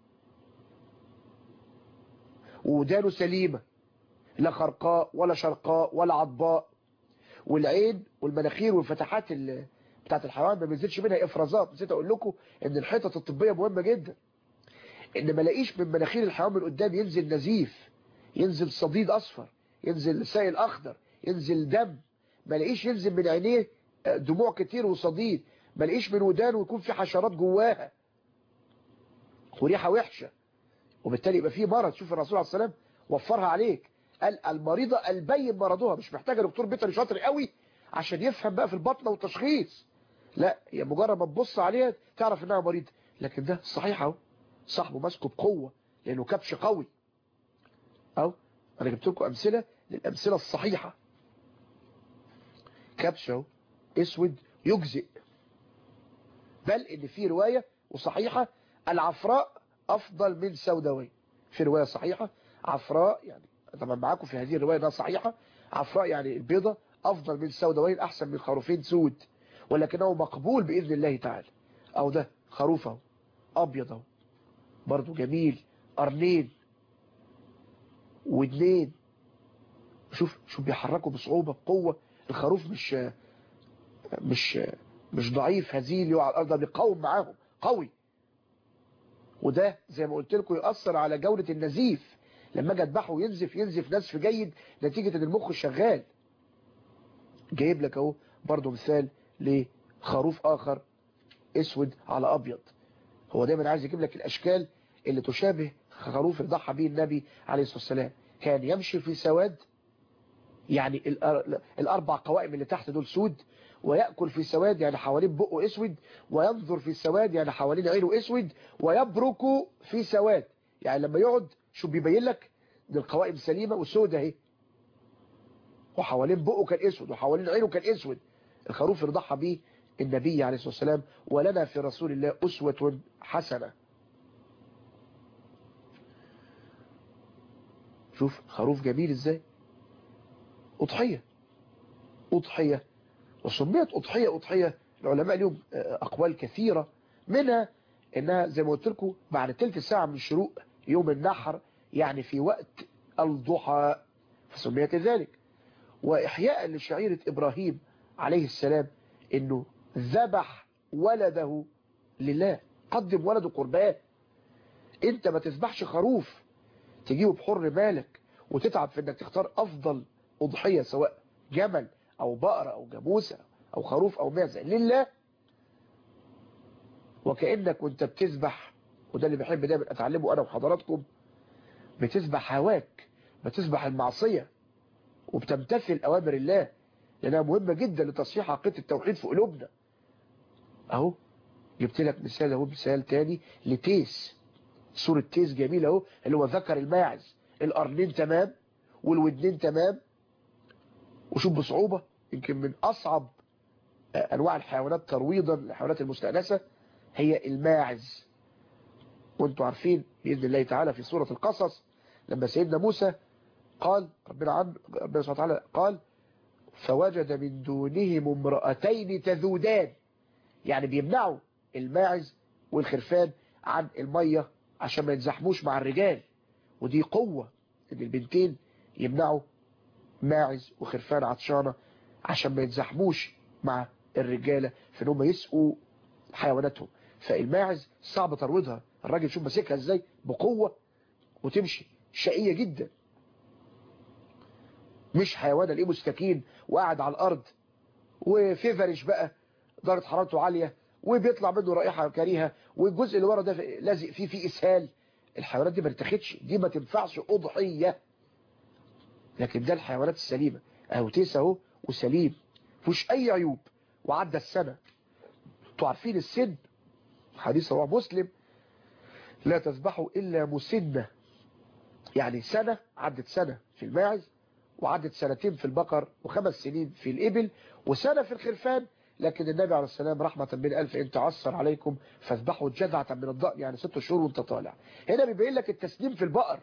ودانه سليمة لا خرقاء ولا شرقاء ولا عضباء والعين والمناخير والفتحات بتاعت الحيوان ما بينزلش منها افرازات نسيت اقول لكم ان الحيطه الطبيه مهمه جدا ان ما الاقيش من مناخير الحيوان من قدام ينزل نزيف ينزل صديد اصفر ينزل سائل اخضر ينزل دم ما الاقيش ينزل من عينيه دموع كتير وصديد ما الاقيش من ودانه يكون في حشرات جواها وريحه وحشه وبالتالي يبقى في مرض شوف الرسول عليه السلام وفرها عليك قال المريضة البين مرضها مش محتاجة دكتور بيطري شاطر قوي عشان يفهم بقى في البطنة والتشخيص لا هي مجرد ما تبص عليها تعرف انها مريضة لكن ده صحيح اهو صاحبه ماسكه بقوة لانه كبش قوي او انا جبت لكم امثله للامثله الصحيحه كبش اهو اسود يجزئ بل ان في روايه وصحيحه العفراء افضل من سوداويه في روايه صحيحه عفراء يعني طبعا معاكم في هذه الروايه انها صحيحه عفراء يعني البيضه افضل من سوداوين احسن من خروفين سود ولكنه مقبول باذن الله تعالى او ده خروف اهو ابيض اهو برضه جميل قرنين ودنين شوف شوف بيحركوا بصعوبة بقوة الخروف مش مش مش ضعيف هزيل يقع على الارض ده بيقاوم معاهم قوي وده زي ما قلت لكم يأثر على جودة النزيف لما اجي اذبحه وينزف ينزف نزف جيد نتيجة ان المخ شغال جايب لك اهو برضه مثال لخروف اخر اسود على ابيض هو دايما عايز يجيب لك الاشكال اللي تشابه خروف اللي ضحى به النبي عليه الصلاة والسلام كان يمشي في سواد يعني الأر- الاربع قوائم اللي تحت دول سود ويأكل في سواد يعني حوالين بقه اسود وينظر في السواد يعني حوالين عينه اسود ويبرك في سواد يعني لما يقعد شو بيبين لك ان القوائم سليمة وسودة اهي وحوالين بقه كان اسود وحوالين عينه كان اسود الخروف اللي ضحى به النبي عليه الصلاة والسلام ولنا في رسول الله أسوة حسنة شوف خروف جميل ازاي أضحية أضحية وسميت أضحية أضحية العلماء لهم أقوال كثيرة منها إنها زي ما قلت لكم بعد تلت ساعة من الشروق يوم النحر يعني في وقت الضحى فسميت ذلك وإحياء لشعيرة إبراهيم عليه السلام إنه ذبح ولده لله قدم ولده قربان انت ما تذبحش خروف تجيبه بحر مالك وتتعب في انك تختار افضل اضحية سواء جمل او بقرة او جاموسة او خروف او معزة لله وكأنك وانت بتذبح وده اللي بحب دايما اتعلمه انا وحضراتكم بتذبح هواك بتذبح المعصية وبتمتثل اوامر الله لانها مهمة جدا لتصحيح عقيدة التوحيد في قلوبنا اهو جبت لك مثال اهو مثال تاني لتيس صورة تيس جميلة اهو اللي هو ذكر الماعز القرنين تمام والودنين تمام وشوف بصعوبة يمكن من اصعب انواع الحيوانات ترويضا الحيوانات المستأنسة هي الماعز وانتوا عارفين بإذن الله تعالى في سورة القصص لما سيدنا موسى قال ربنا عن ربنا سبحانه وتعالى قال فوجد من دونهم امرأتين تذودان يعني بيمنعوا الماعز والخرفان عن المية عشان ما يتزحموش مع الرجال ودي قوة ان البنتين يمنعوا ماعز وخرفان عطشانة عشان ما يتزحموش مع الرجالة في ان هم يسقوا حيواناتهم فالماعز صعب ترويضها الراجل شوف ماسكها ازاي بقوة وتمشي شقية جدا مش حيوان الاقيه مستكين وقاعد على الارض وفيفرش بقى درجة حرارته عالية وبيطلع منه رائحة كريهة والجزء اللي ورا ده لازق فيه فيه اسهال الحيوانات دي ما تاخدش دي ما تنفعش اضحية لكن ده الحيوانات السليمة اهو تيس اهو وسليم فيهوش اي عيوب وعدى السنة انتوا عارفين السن حديث رواه مسلم لا تذبحوا الا مسنة يعني سنة عدت سنة في الماعز وعدت سنتين في البقر وخمس سنين في الإبل وسنة في الخرفان لكن النبي عليه السلام رحمة من ألف إن تعصر عليكم فاذبحوا جذعة من الضأن يعني ست شهور وانت طالع هنا بيبين لك التسليم في البقر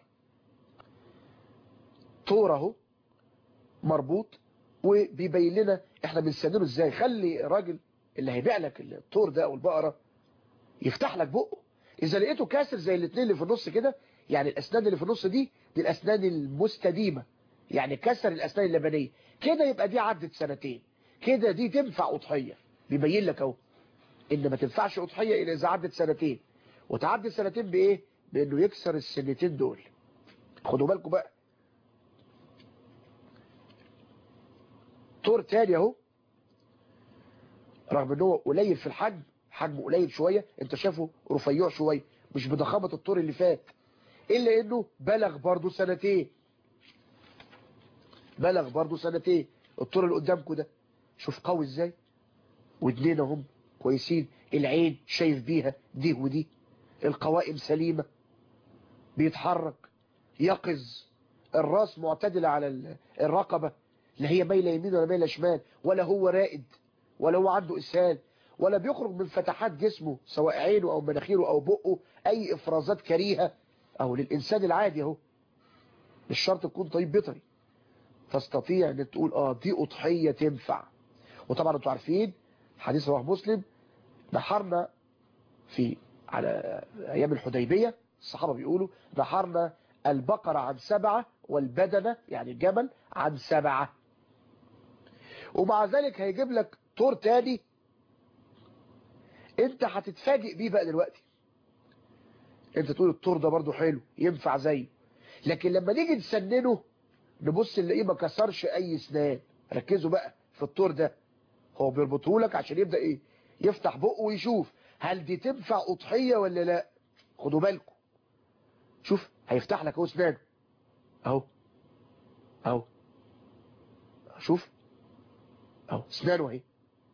طوره مربوط وبيبين لنا احنا بنسننه ازاي خلي الراجل اللي هيبيع لك الطور ده او البقرة يفتح لك بقه اذا لقيته كاسر زي الاثنين اللي في النص كده يعني الاسنان اللي في النص دي دي الاسنان المستديمة يعني كسر الاسنان اللبنية كده يبقى دي عدت سنتين كده دي تنفع اضحية بيبين لك اهو ان ما تنفعش اضحية الا اذا عدت سنتين وتعدي سنتين بايه بانه يكسر السنتين دول خدوا بالكم بقى طور تاني اهو رغم ان هو قليل في الحجم حجمه قليل شوية انت شايفه رفيع شوية مش بضخامة الطور اللي فات الا انه بلغ برضو سنتين بلغ برضو سنتين الطور اللي قدامكم ده شوف قوي ازاي ودنين هم كويسين العين شايف بيها دي ودي القوائم سليمة بيتحرك يقظ الراس معتدلة على ال- الرقبة لا هي مايلة يمين ولا مايلة شمال ولا هو رائد ولا هو عنده إسهال ولا بيخرج من فتحات جسمه سواء عينه أو مناخيره أو بقه أي إفرازات كريهة أو للإنسان العادي أهو مش شرط تكون طبيب بيطري تستطيع أن تقول آه دي أضحية تنفع وطبعا أنتوا عارفين حديث رواه مسلم نحرنا في على أيام الحديبية الصحابة بيقولوا نحرنا البقرة عن سبعة والبدنة يعني الجمل عن سبعة ومع ذلك هيجيب لك طور تاني انت هتتفاجئ بيه بقى دلوقتي انت تقول الطور ده برضو حلو ينفع زيه لكن لما نيجي نسننه نبص نلاقيه ما كسرش اي اسنان ركزوا بقى في الطور ده هو بيربطه لك عشان يبدا ايه يفتح بقه ويشوف هل دي تنفع اضحيه ولا لا خدوا بالكم شوف هيفتح لك اهو اسنانه اهو اهو شوف اهو اسنانه اهي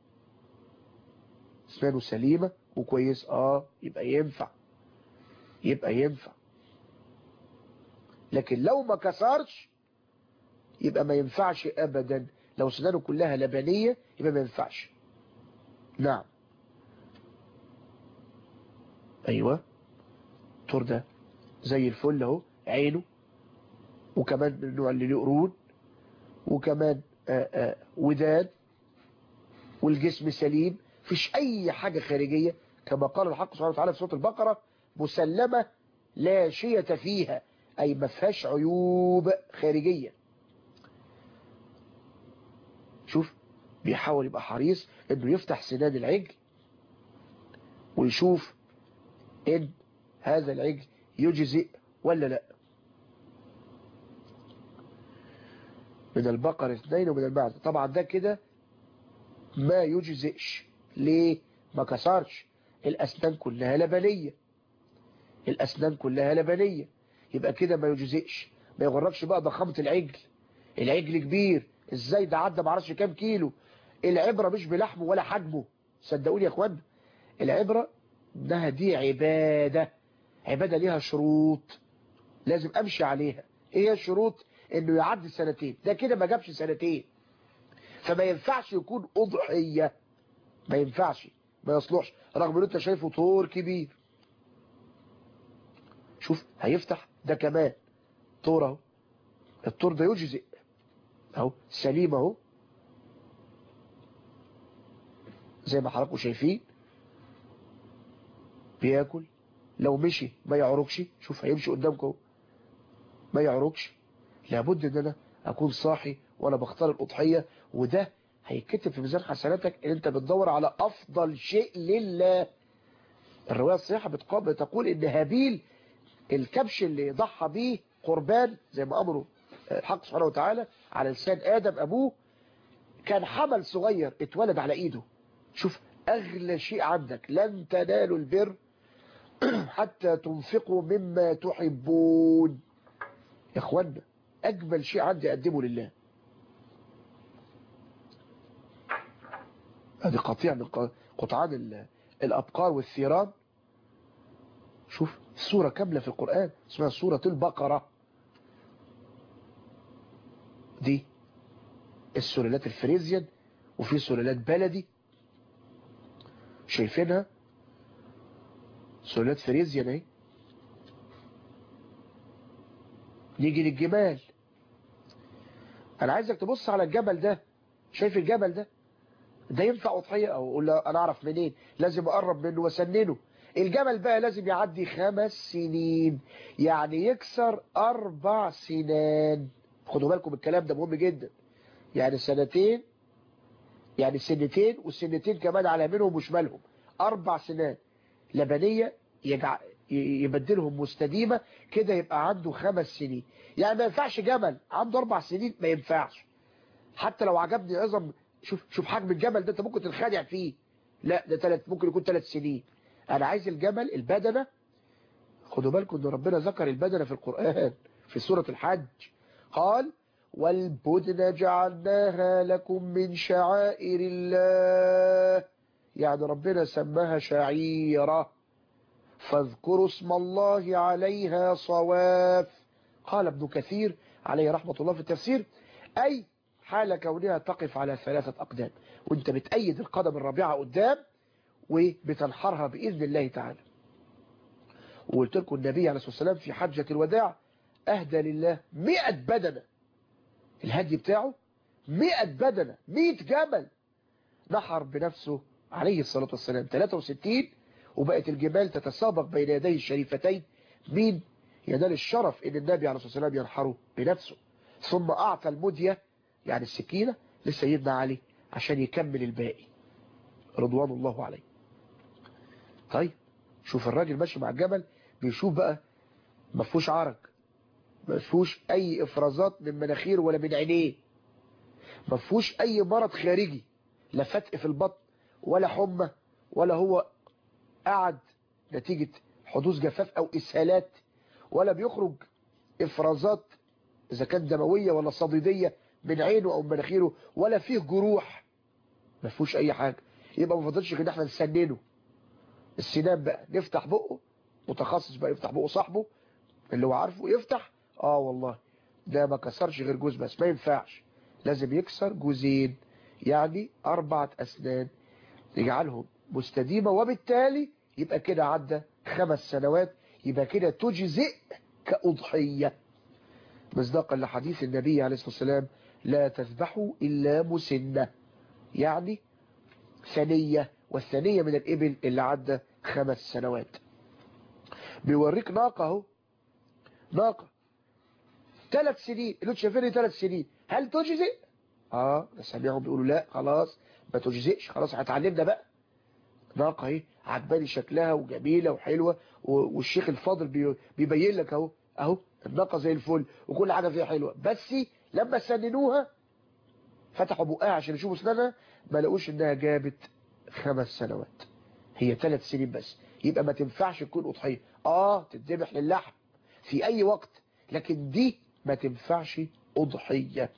اسنانه سليمه وكويس اه يبقى ينفع يبقى ينفع لكن لو ما كسرش يبقى ما ينفعش ابدا لو سنانه كلها لبنية يبقى ما ينفعش نعم ايوه الطور ده زي الفل اهو عينه وكمان من النوع اللي له قرون وكمان آآ آآ ودان والجسم سليم فيش اي حاجة خارجية كما قال الحق سبحانه وتعالى في سورة البقرة مسلمة لا شية فيها اي ما فيهاش عيوب خارجية شوف بيحاول يبقى حريص انه يفتح سنان العجل ويشوف ان هذا العجل يجزئ ولا لا من البقر اثنين ومن المعز طبعا ده كده ما يجزئش ليه ما كسرش الاسنان كلها لبنية الاسنان كلها لبنية يبقى كده ما يجزئش ما يغركش بقى ضخامة العجل العجل كبير ازاي ده عدى معرفش كام كيلو العبرة مش بلحمه ولا حجمه صدقوني يا اخوان العبرة انها دي عبادة عبادة ليها شروط لازم امشي عليها ايه هي الشروط انه يعدي سنتين ده كده ما جابش سنتين فما ينفعش يكون اضحية ما ينفعش ما يصلحش رغم ان انت شايفه طور كبير شوف هيفتح ده كمان طور اهو الطور ده يجزئ اهو سليم اهو زي ما حضراتكم شايفين بياكل لو مشي ما يعرقش شوف هيمشي قدامكم ما يعرقش لابد ان انا اكون صاحي وانا بختار الاضحيه وده هيتكتب في ميزان حسناتك ان انت بتدور على افضل شيء لله الروايه الصحيحه بتقام بتقول ان هابيل الكبش اللي ضحى بيه قربان زي ما امره الحق سبحانه وتعالى على لسان ادم ابوه كان حمل صغير اتولد على ايده شوف اغلى شيء عندك لن تنالوا البر حتى تنفقوا مما تحبون يا اخوانا اجمل شيء عندي اقدمه لله هذه قطيع من قطعان الابقار والثيران شوف سورة كاملة في القرآن اسمها سورة البقرة دي السلالات الفريزيان وفي سلالات بلدي شايفينها سلالات فريزيان اهي نيجي للجمال انا عايزك تبص على الجبل ده شايف الجبل ده ده ينفع اضحيه او اقول انا اعرف منين لازم اقرب منه واسننه الجمل بقى لازم يعدي خمس سنين يعني يكسر اربع سنان خدوا بالكم الكلام ده مهم جدا يعني سنتين يعني سنتين والسنتين كمان على منهم وشمالهم اربع سنان لبنية يجع... يبدلهم مستديمة كده يبقى عنده خمس سنين يعني ما ينفعش جمل عنده اربع سنين ما ينفعش حتى لو عجبني عظم شوف شوف حجم الجمل ده انت ممكن تنخدع فيه لا ده ثلاث ممكن يكون ثلاث سنين انا عايز الجمل البدنة خدوا بالكم ان ربنا ذكر البدنة في القرآن في سورة الحج قال والبدن جعلناها لكم من شعائر الله يعني ربنا سماها شعيرة فاذكروا اسم الله عليها صواف قال ابن كثير عليه رحمة الله في التفسير أي حال كونها تقف على ثلاثة أقدام وانت بتأيد القدم الرابعة قدام وبتنحرها بإذن الله تعالى وقلت لكم النبي عليه الصلاة والسلام في حجة الوداع أهدى لله مئة بدنة الهدي بتاعه مئة بدنة مئة جبل نحر بنفسه عليه الصلاة والسلام 63 وبقت الجبال تتسابق بين يديه الشريفتين مين ينال الشرف ان النبي عليه الصلاة والسلام ينحره بنفسه ثم اعطى المدية يعني السكينة لسيدنا علي عشان يكمل الباقي رضوان الله عليه طيب شوف الراجل ماشي مع الجبل بيشوف بقى ما فيهوش عرق ما فيهوش اي افرازات من مناخيره ولا من عينيه ما فيهوش اي مرض خارجي لا فتق في البطن ولا حمى ولا هو قعد نتيجة حدوث جفاف او اسهالات ولا بيخرج افرازات اذا كانت دموية ولا صديدية من عينه او من مناخيره ولا فيه جروح ما فيهوش اي حاجة يبقى ما فضلش كده احنا نسننه السنان بقى نفتح بقه متخصص بقى يفتح بقه صاحبه اللي هو عارفه يفتح اه والله ده ما كسرش غير جوز بس ما ينفعش لازم يكسر جوزين يعني اربعة اسنان يجعلهم مستديمة وبالتالي يبقى كده عدى خمس سنوات يبقى كده تجزئ كأضحية مصداقا لحديث النبي عليه الصلاة والسلام لا تذبحوا إلا مسنة يعني ثانية والثانية من الإبل اللي عدى خمس سنوات بيوريك ناقة اهو ناقة ثلاث سنين اللي شايفيني ثلاث سنين هل تجزئ اه سامعهم بيقولوا لا خلاص ما تجزئش خلاص هتعلمنا بقى ناقة اهي عجباني شكلها وجميلة وحلوة والشيخ الفاضل بيبين لك اهو اهو الناقة زي الفل وكل حاجة فيها حلوة بس لما سننوها فتحوا بقها عشان يشوفوا سنانها ما لقوش انها جابت خمس سنوات هي ثلاث سنين بس يبقى ما تنفعش تكون اضحية اه تتذبح للحم في اي وقت لكن دي ما تنفعش اضحية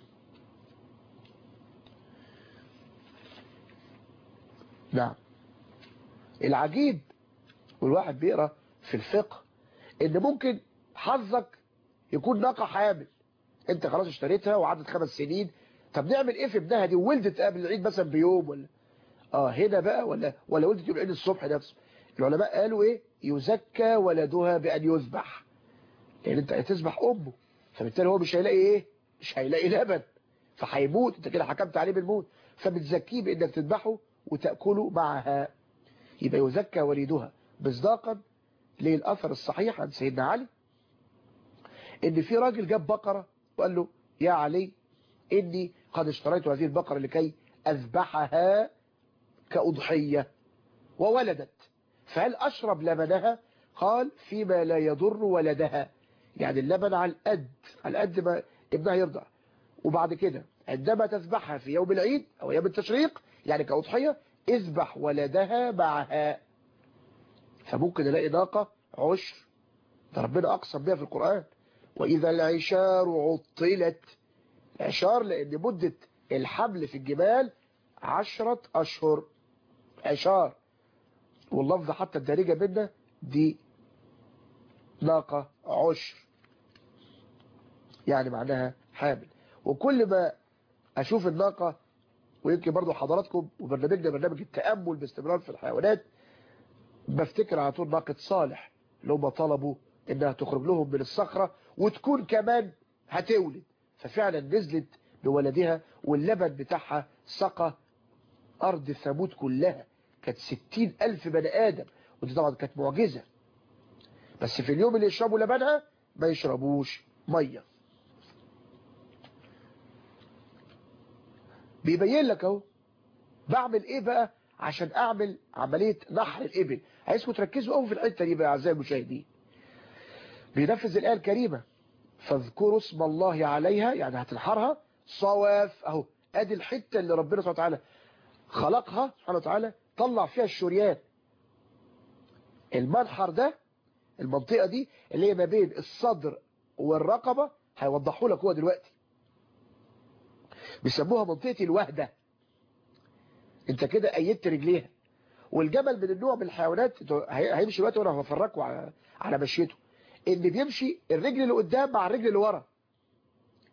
نعم العجيب والواحد بيقرأ في الفقه ان ممكن حظك يكون ناقة حامل انت خلاص اشتريتها وعدت خمس سنين طب نعمل ايه في ابنها دي ولدت قبل العيد مثلا بيوم ولا اه هنا بقى ولا ولا ولدت يوم العيد الصبح نفسه العلماء قالوا ايه يزكى ولدها بان يذبح لان انت هتذبح امه فبالتالي هو مش هيلاقي ايه مش هيلاقي لبن فهيموت انت كده حكمت عليه بالموت فبتزكيه بانك تذبحه وتأكله معها يبقى يزكى وليدها مصداقا للأثر الصحيح عن سيدنا علي ان في راجل جاب بقرة وقال له يا علي اني قد اشتريت هذه البقرة لكي اذبحها كأضحية وولدت فهل اشرب لبنها قال فيما لا يضر ولدها يعني اللبن على القد على قد ما ابنها يرضع وبعد كده عندما تذبحها في يوم العيد او يوم التشريق يعني كأضحية اذبح ولدها معها فممكن الاقي ناقة عشر ده ربنا اقسم بها في القرآن واذا العشار عطلت عشار لان مدة الحمل في الجمال عشرة اشهر عشار واللفظ حتى الدارجة منا دي ناقة عشر يعني معناها حامل وكل ما اشوف الناقة ويمكن برضو حضراتكم وبرنامجنا برنامج التأمل باستمرار في الحيوانات بفتكر على طول ناقة صالح اللي هم طلبوا انها تخرج لهم من الصخرة وتكون كمان هتولد ففعلا نزلت بولدها واللبن بتاعها سقى ارض ثمود كلها كانت ستين الف بني ادم ودي طبعا كانت معجزة بس في اليوم اللي يشربوا لبنها ما يشربوش مية بيبين لك اهو بعمل ايه بقى عشان اعمل عملية نحر الابل عايزكم تركزوا قوي في الحته دي بقى اعزائي المشاهدين بينفذ الايه الكريمه فاذكروا اسم الله عليها يعني هتنحرها صواف اهو ادي الحته اللي ربنا سبحانه وتعالى خلقها سبحانه وتعالى طلع فيها الشريان المنحر ده المنطقه دي اللي هي ما بين الصدر والرقبه هيوضحوا لك هو دلوقتي بيسموها منطقه الوهده انت كده ايدت رجليها والجمل من النوع من الحيوانات هيمشي دلوقتي وانا هفرجكم على على مشيته ان بيمشي الرجل اللي قدام مع الرجل اللي ورا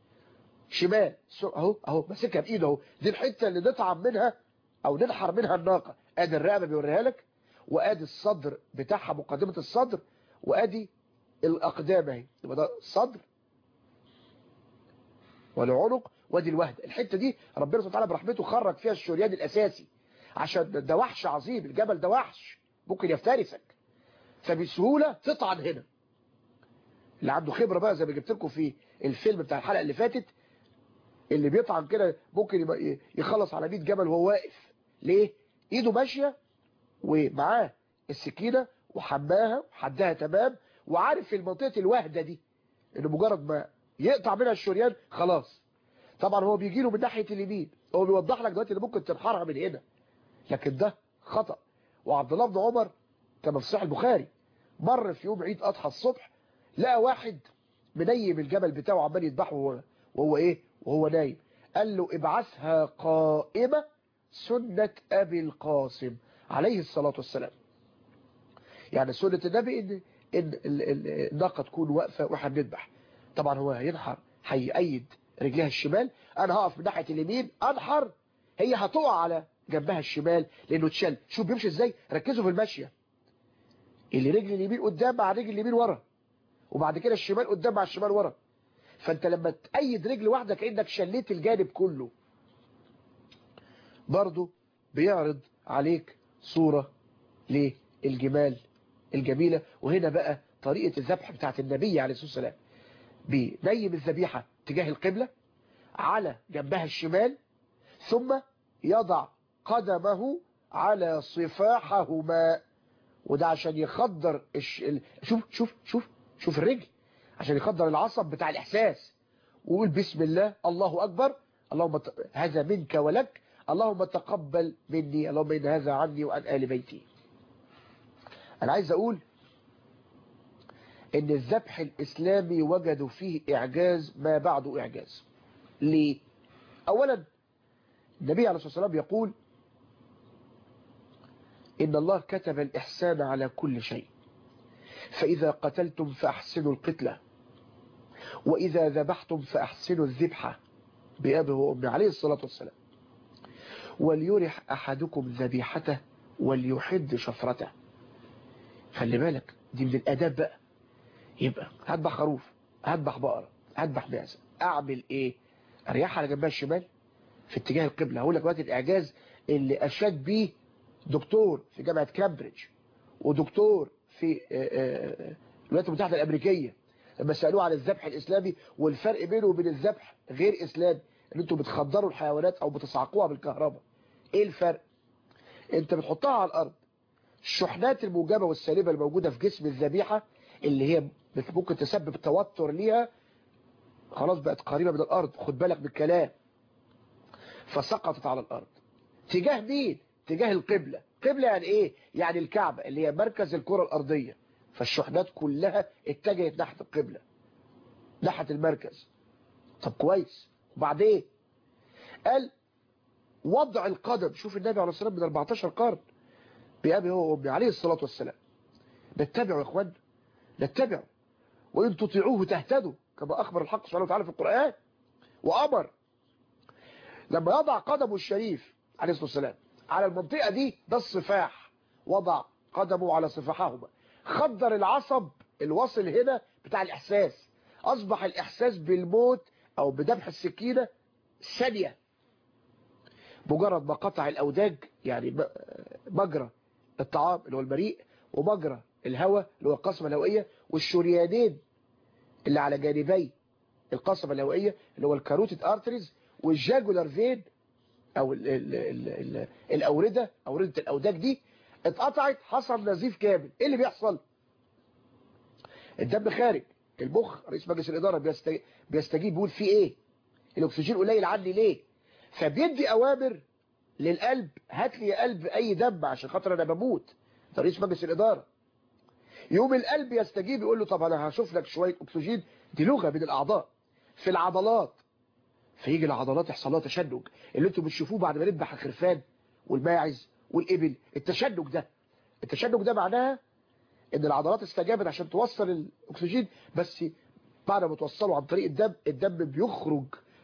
شمال سو- اهو اهو ماسكها بايده اهو دي الحته اللي نطعم منها او ننحر منها الناقه ادي الرقبه بيوريها لك وادي الصدر بتاعها مقدمه الصدر وادي الاقدام اهي يبقى ده الصدر والعنق وادي الوهد الحته دي ربنا سبحانه وتعالى برحمته خرج فيها الشريان الاساسي عشان ده- ده وحش عظيم الجبل ده وحش ممكن يفترسك فبسهوله تطعن هنا اللي عنده خبره بقى زي ما جبت لكم في الفيلم بتاع الحلقه اللي فاتت اللي بيطعن كده ممكن يبقى ي- يخلص على 100 جبل وهو واقف ليه ايده ماشيه ومعاه السكينه وحماها وحدها تمام وعارف في منطقه الوهده دي انه مجرد ما يقطع منها الشريان خلاص طبعا هو بيجي له من ناحيه اليمين هو بيوضح لك دلوقتي ان ممكن تنحرها من هنا لكن ده خطا وعبد الله بن عمر كما في صحيح البخاري مر في يوم عيد اضحى الصبح لقى واحد منيم الجبل بتاعه عمال يذبحه وهو, وهو ايه وهو نايم قال له ابعثها قائمة سنة ابي القاسم عليه الصلاة والسلام يعني سنة النبي ان ان ال- ال- الناقة تكون واقفة واحنا بنذبح طبعا هو هينحر هيأيد رجلها الشمال انا هقف من ناحية اليمين انحر هي هتقع على جنبها الشمال لانه اتشل شوف بيمشي ازاي ركزوا في المشية اللي رجل اليمين قدام مع رجل اليمين ورا وبعد كده الشمال قدام مع الشمال ورا فانت لما تأيد رجل واحدة كأنك شليت الجانب كله برضو بيعرض عليك صورة للجمال الجميلة وهنا بقى طريقة الذبح بتاعت النبي عليه الصلاة والسلام بينيم الذبيحة تجاه القبلة على جنبها الشمال ثم يضع قدمه على صفاحهما وده عشان يخدر الش... ال- شوف شوف شوف شوف الرجل عشان يخدر العصب بتاع الإحساس وقول بسم الله الله أكبر اللهم ت... هذا منك ولك اللهم تقبل مني اللهم إن هذا عني وعن آل بيتي أنا عايز أقول إن الذبح الإسلامي وجدوا فيه إعجاز ما بعده إعجاز ليه؟ أولا النبي عليه الصلاة والسلام يقول إن الله كتب الإحسان على كل شيء فإذا قتلتم فأحسنوا القتلة وإذا ذبحتم فأحسنوا الذبحة بأبه وأمه عليه الصلاة والسلام وليرح أحدكم ذبيحته وليحد شفرته خلي بالك دي من الأداب بقى يبقى هذبح خروف هذبح بقرة هذبح معزة أعمل إيه أريحها على جنبها الشمال في اتجاه القبلة هقول لك وقت الإعجاز اللي أشاد بيه دكتور في جامعة كامبريدج ودكتور في آه، آه، الولايات المتحدة الأمريكية لما سألوه عن الذبح الإسلامي والفرق بينه وبين الذبح غير إسلامي ان انتوا بتخدروا الحيوانات او بتصعقوها بالكهرباء ايه الفرق انت بتحطها على الارض الشحنات الموجبة والسالبة الموجودة في جسم الذبيحة اللي هي ممكن تسبب توتر ليها خلاص بقت قريبة من الارض خد بالك من الكلام فسقطت على الارض تجاه مين تجاه القبلة قبلة يعني ايه يعني الكعبة اللي هي مركز الكرة الارضية فالشحنات كلها اتجهت ناحية القبلة ناحية المركز طب كويس وبعدين قال وضع القدم شوف النبي عليه الصلاة والسلام من 14 قرن بأبي هو وأمي عليه الصلاة والسلام نتبعوا يا اخوان نتبعوا وإن تطيعوه تهتدوا كما أخبر الحق سبحانه وتعالى في القرآن وأمر لما يضع قدمه الشريف عليه الصلاة والسلام على المنطقة دي ده الصفاح وضع قدمه على صفاحهما خدر العصب الواصل هنا بتاع الإحساس أصبح الإحساس بالموت أو بذبح السكينة ثانية مجرد ما قطع الأوداج يعني مجرى الطعام اللي هو المريء ومجرى الهواء اللي هو القصبة الهوائية والشريانين اللي على جانبي القصبة الهوائية اللي هو الكاروتيد ارتريز والجاجولار فين او ال ال ال ال الاوردة اوردة الاوداج دي اتقطعت حصل نزيف كامل ايه اللي بيحصل الدم خارج المخ رئيس مجلس الاداره بيستجيب, بيستجيب بيقول في ايه الاكسجين قليل عني ليه فبيدي اوامر للقلب هات لي يا قلب اي دم عشان خاطر انا بموت ده رئيس مجلس الاداره يوم القلب يستجيب يقول له طب انا هشوف لك شويه اكسجين دي لغه من الاعضاء في العضلات فيجي العضلات يحصل لها تشنج اللي انتم بتشوفوه بعد ما نذبح الخرفان والماعز والابل التشنج ده التشنج ده معناها ان العضلات استجابت عشان توصل الاكسجين بس بعد ما توصله عن طريق الدم الدم بيخرج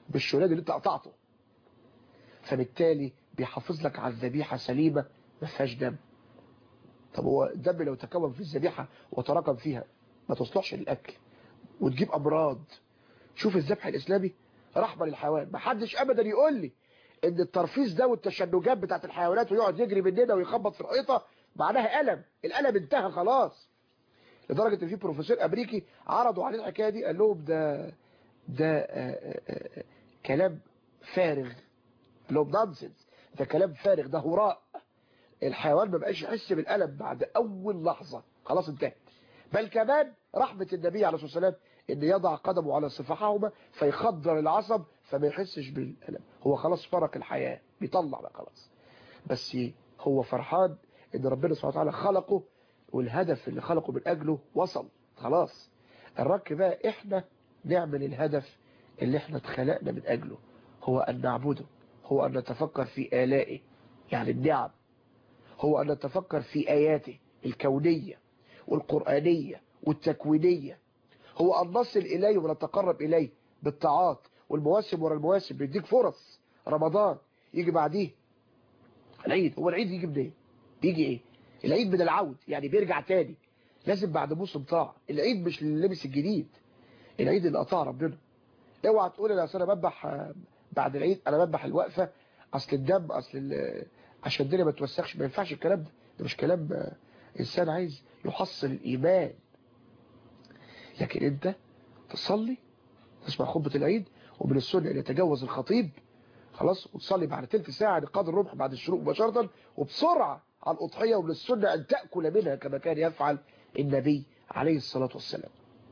بالشولاد اللي انت قطعته فبالتالي بيحافظ لك على الذبيحة سليمة ما فيهاش دم طب هو الدم لو تكون في الذبيحة وتراكم فيها ما تصلحش للأكل وتجيب أمراض شوف الذبح الإسلامي رحمة للحيوان ما حدش أبدا يقول لي ان الترفيز ده والتشنجات بتاعت الحيوانات ويقعد يجري مننا ويخبط في الحيطه معناها ألم الألم انتهى خلاص لدرجة ان في بروفيسور امريكي عرضوا عليه الحكايه دي قال لهم ده ده آآ آآ كلام فارغ قال لهم نونسنس ده كلام فارغ ده هراء الحيوان ما بقاش يحس بالألم بعد أول لحظة خلاص انتهت بل كمان رحمة النبي عليه الصلاة والسلام ان يضع قدمه على صفحهما فيخدر العصب فما يحسش بالألم هو خلاص فرق الحياة بيطلع بقى خلاص بس هو فرحان ان ربنا سبحانه وتعالى خلقه والهدف اللي خلقه من أجله وصل خلاص الرك بقى احنا نعمل الهدف اللي احنا اتخلقنا من أجله هو أن نعبده هو أن نتفكر في آلائه يعني النعم هو أن نتفكر في آياته الكونية والقرآنية والتكوينية هو أن نصل إليه ونتقرب إليه بالطاعات والمواسم ورا المواسم بيديك فرص رمضان يجي بعديه العيد هو العيد يجي منين بيجي ايه العيد من العود يعني بيرجع تاني لازم بعد موسم طاعة العيد مش للبس الجديد العيد اللي قطع ربنا اوعى تقول انا اصل انا بذبح بعد العيد انا بذبح الوقفه اصل الدم اصل عشان الدنيا ما توسخش ما ينفعش الكلام ده ده مش كلام انسان عايز يحصل الايمان لكن انت تصلي تسمع خطبه العيد ومن السنه ان يتجوز الخطيب خلاص وتصلي بعد تلت ساعه لقدر الرمح بعد الشروق مباشره وبسرعه على الأضحية ومن السنة أن تأكل منها كما كان يفعل النبي عليه الصلاة والسلام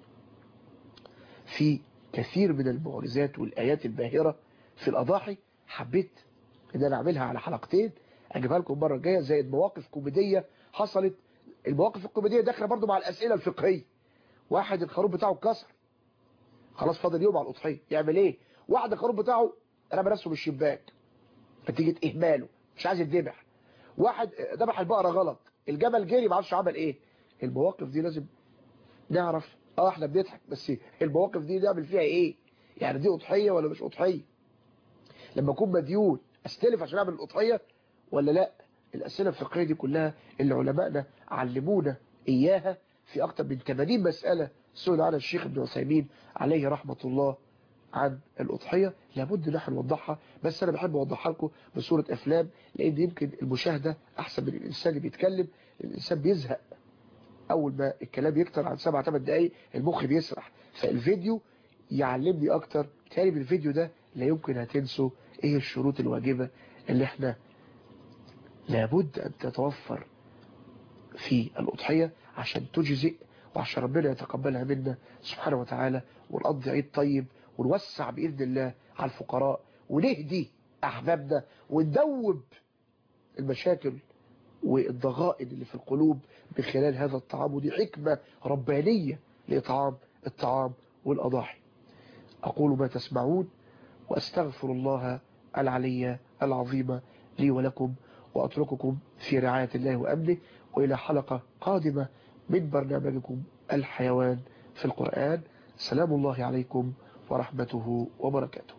في كثير من المعجزات والآيات الباهرة في الأضاحي حبيت ان انا اعملها على حلقتين اجيبها لكم المره الجايه زي مواقف كوميديه حصلت المواقف الكوميديه داخله برضو مع الاسئله الفقهيه واحد الخروف بتاعه اتكسر خلاص فاضل يوم على الاضحيه يعمل ايه واحد الخروف بتاعه رمى نفسه من الشباك نتيجه اهماله مش عايز يتذبح واحد ذبح البقره غلط الجمل جري ما عرفش عمل ايه المواقف دي لازم نعرف اه احنا بنضحك بس المواقف دي نعمل فيها ايه يعني دي اضحيه ولا مش اضحيه لما اكون مديون استلف عشان اعمل الاضحيه ولا لا الاسئله الفقهيه دي كلها اللي علمائنا علمونا اياها في اكتر من 80 مساله سئل عنها الشيخ ابن عثيمين عليه رحمه الله عن الأضحية لابد ان احنا نوضحها بس أنا بحب أوضحها لكم بصورة أفلام لأن يمكن المشاهدة أحسن من الإنسان اللي بيتكلم الإنسان بيزهق أول ما الكلام يكتر عن 7 8 دقايق المخ بيسرح فالفيديو يعلمني أكتر تاني بالفيديو ده لا يمكن هتنسوا إيه الشروط الواجبة اللي احنا لابد أن تتوفر في الأضحية عشان تجزئ وعشان ربنا يتقبلها منا سبحانه وتعالى ونقضي عيد طيب ونوسع بإذن الله على الفقراء ونهدي أحبابنا وندوب المشاكل والضغائن اللي في القلوب من خلال هذا الطعام ودي حكمة ربانية لإطعام الطعام والأضاحي أقول ما تسمعون وأستغفر الله العلي العظيم لي ولكم وأترككم في رعاية الله وأمنه وإلى حلقة قادمة من برنامجكم الحيوان في القرآن سلام الله عليكم ورحمته وبركاته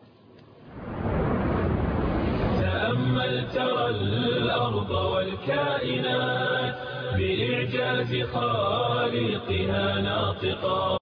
تأمل ترى الأرض والكائنات بإعجاز خالقها ناطقا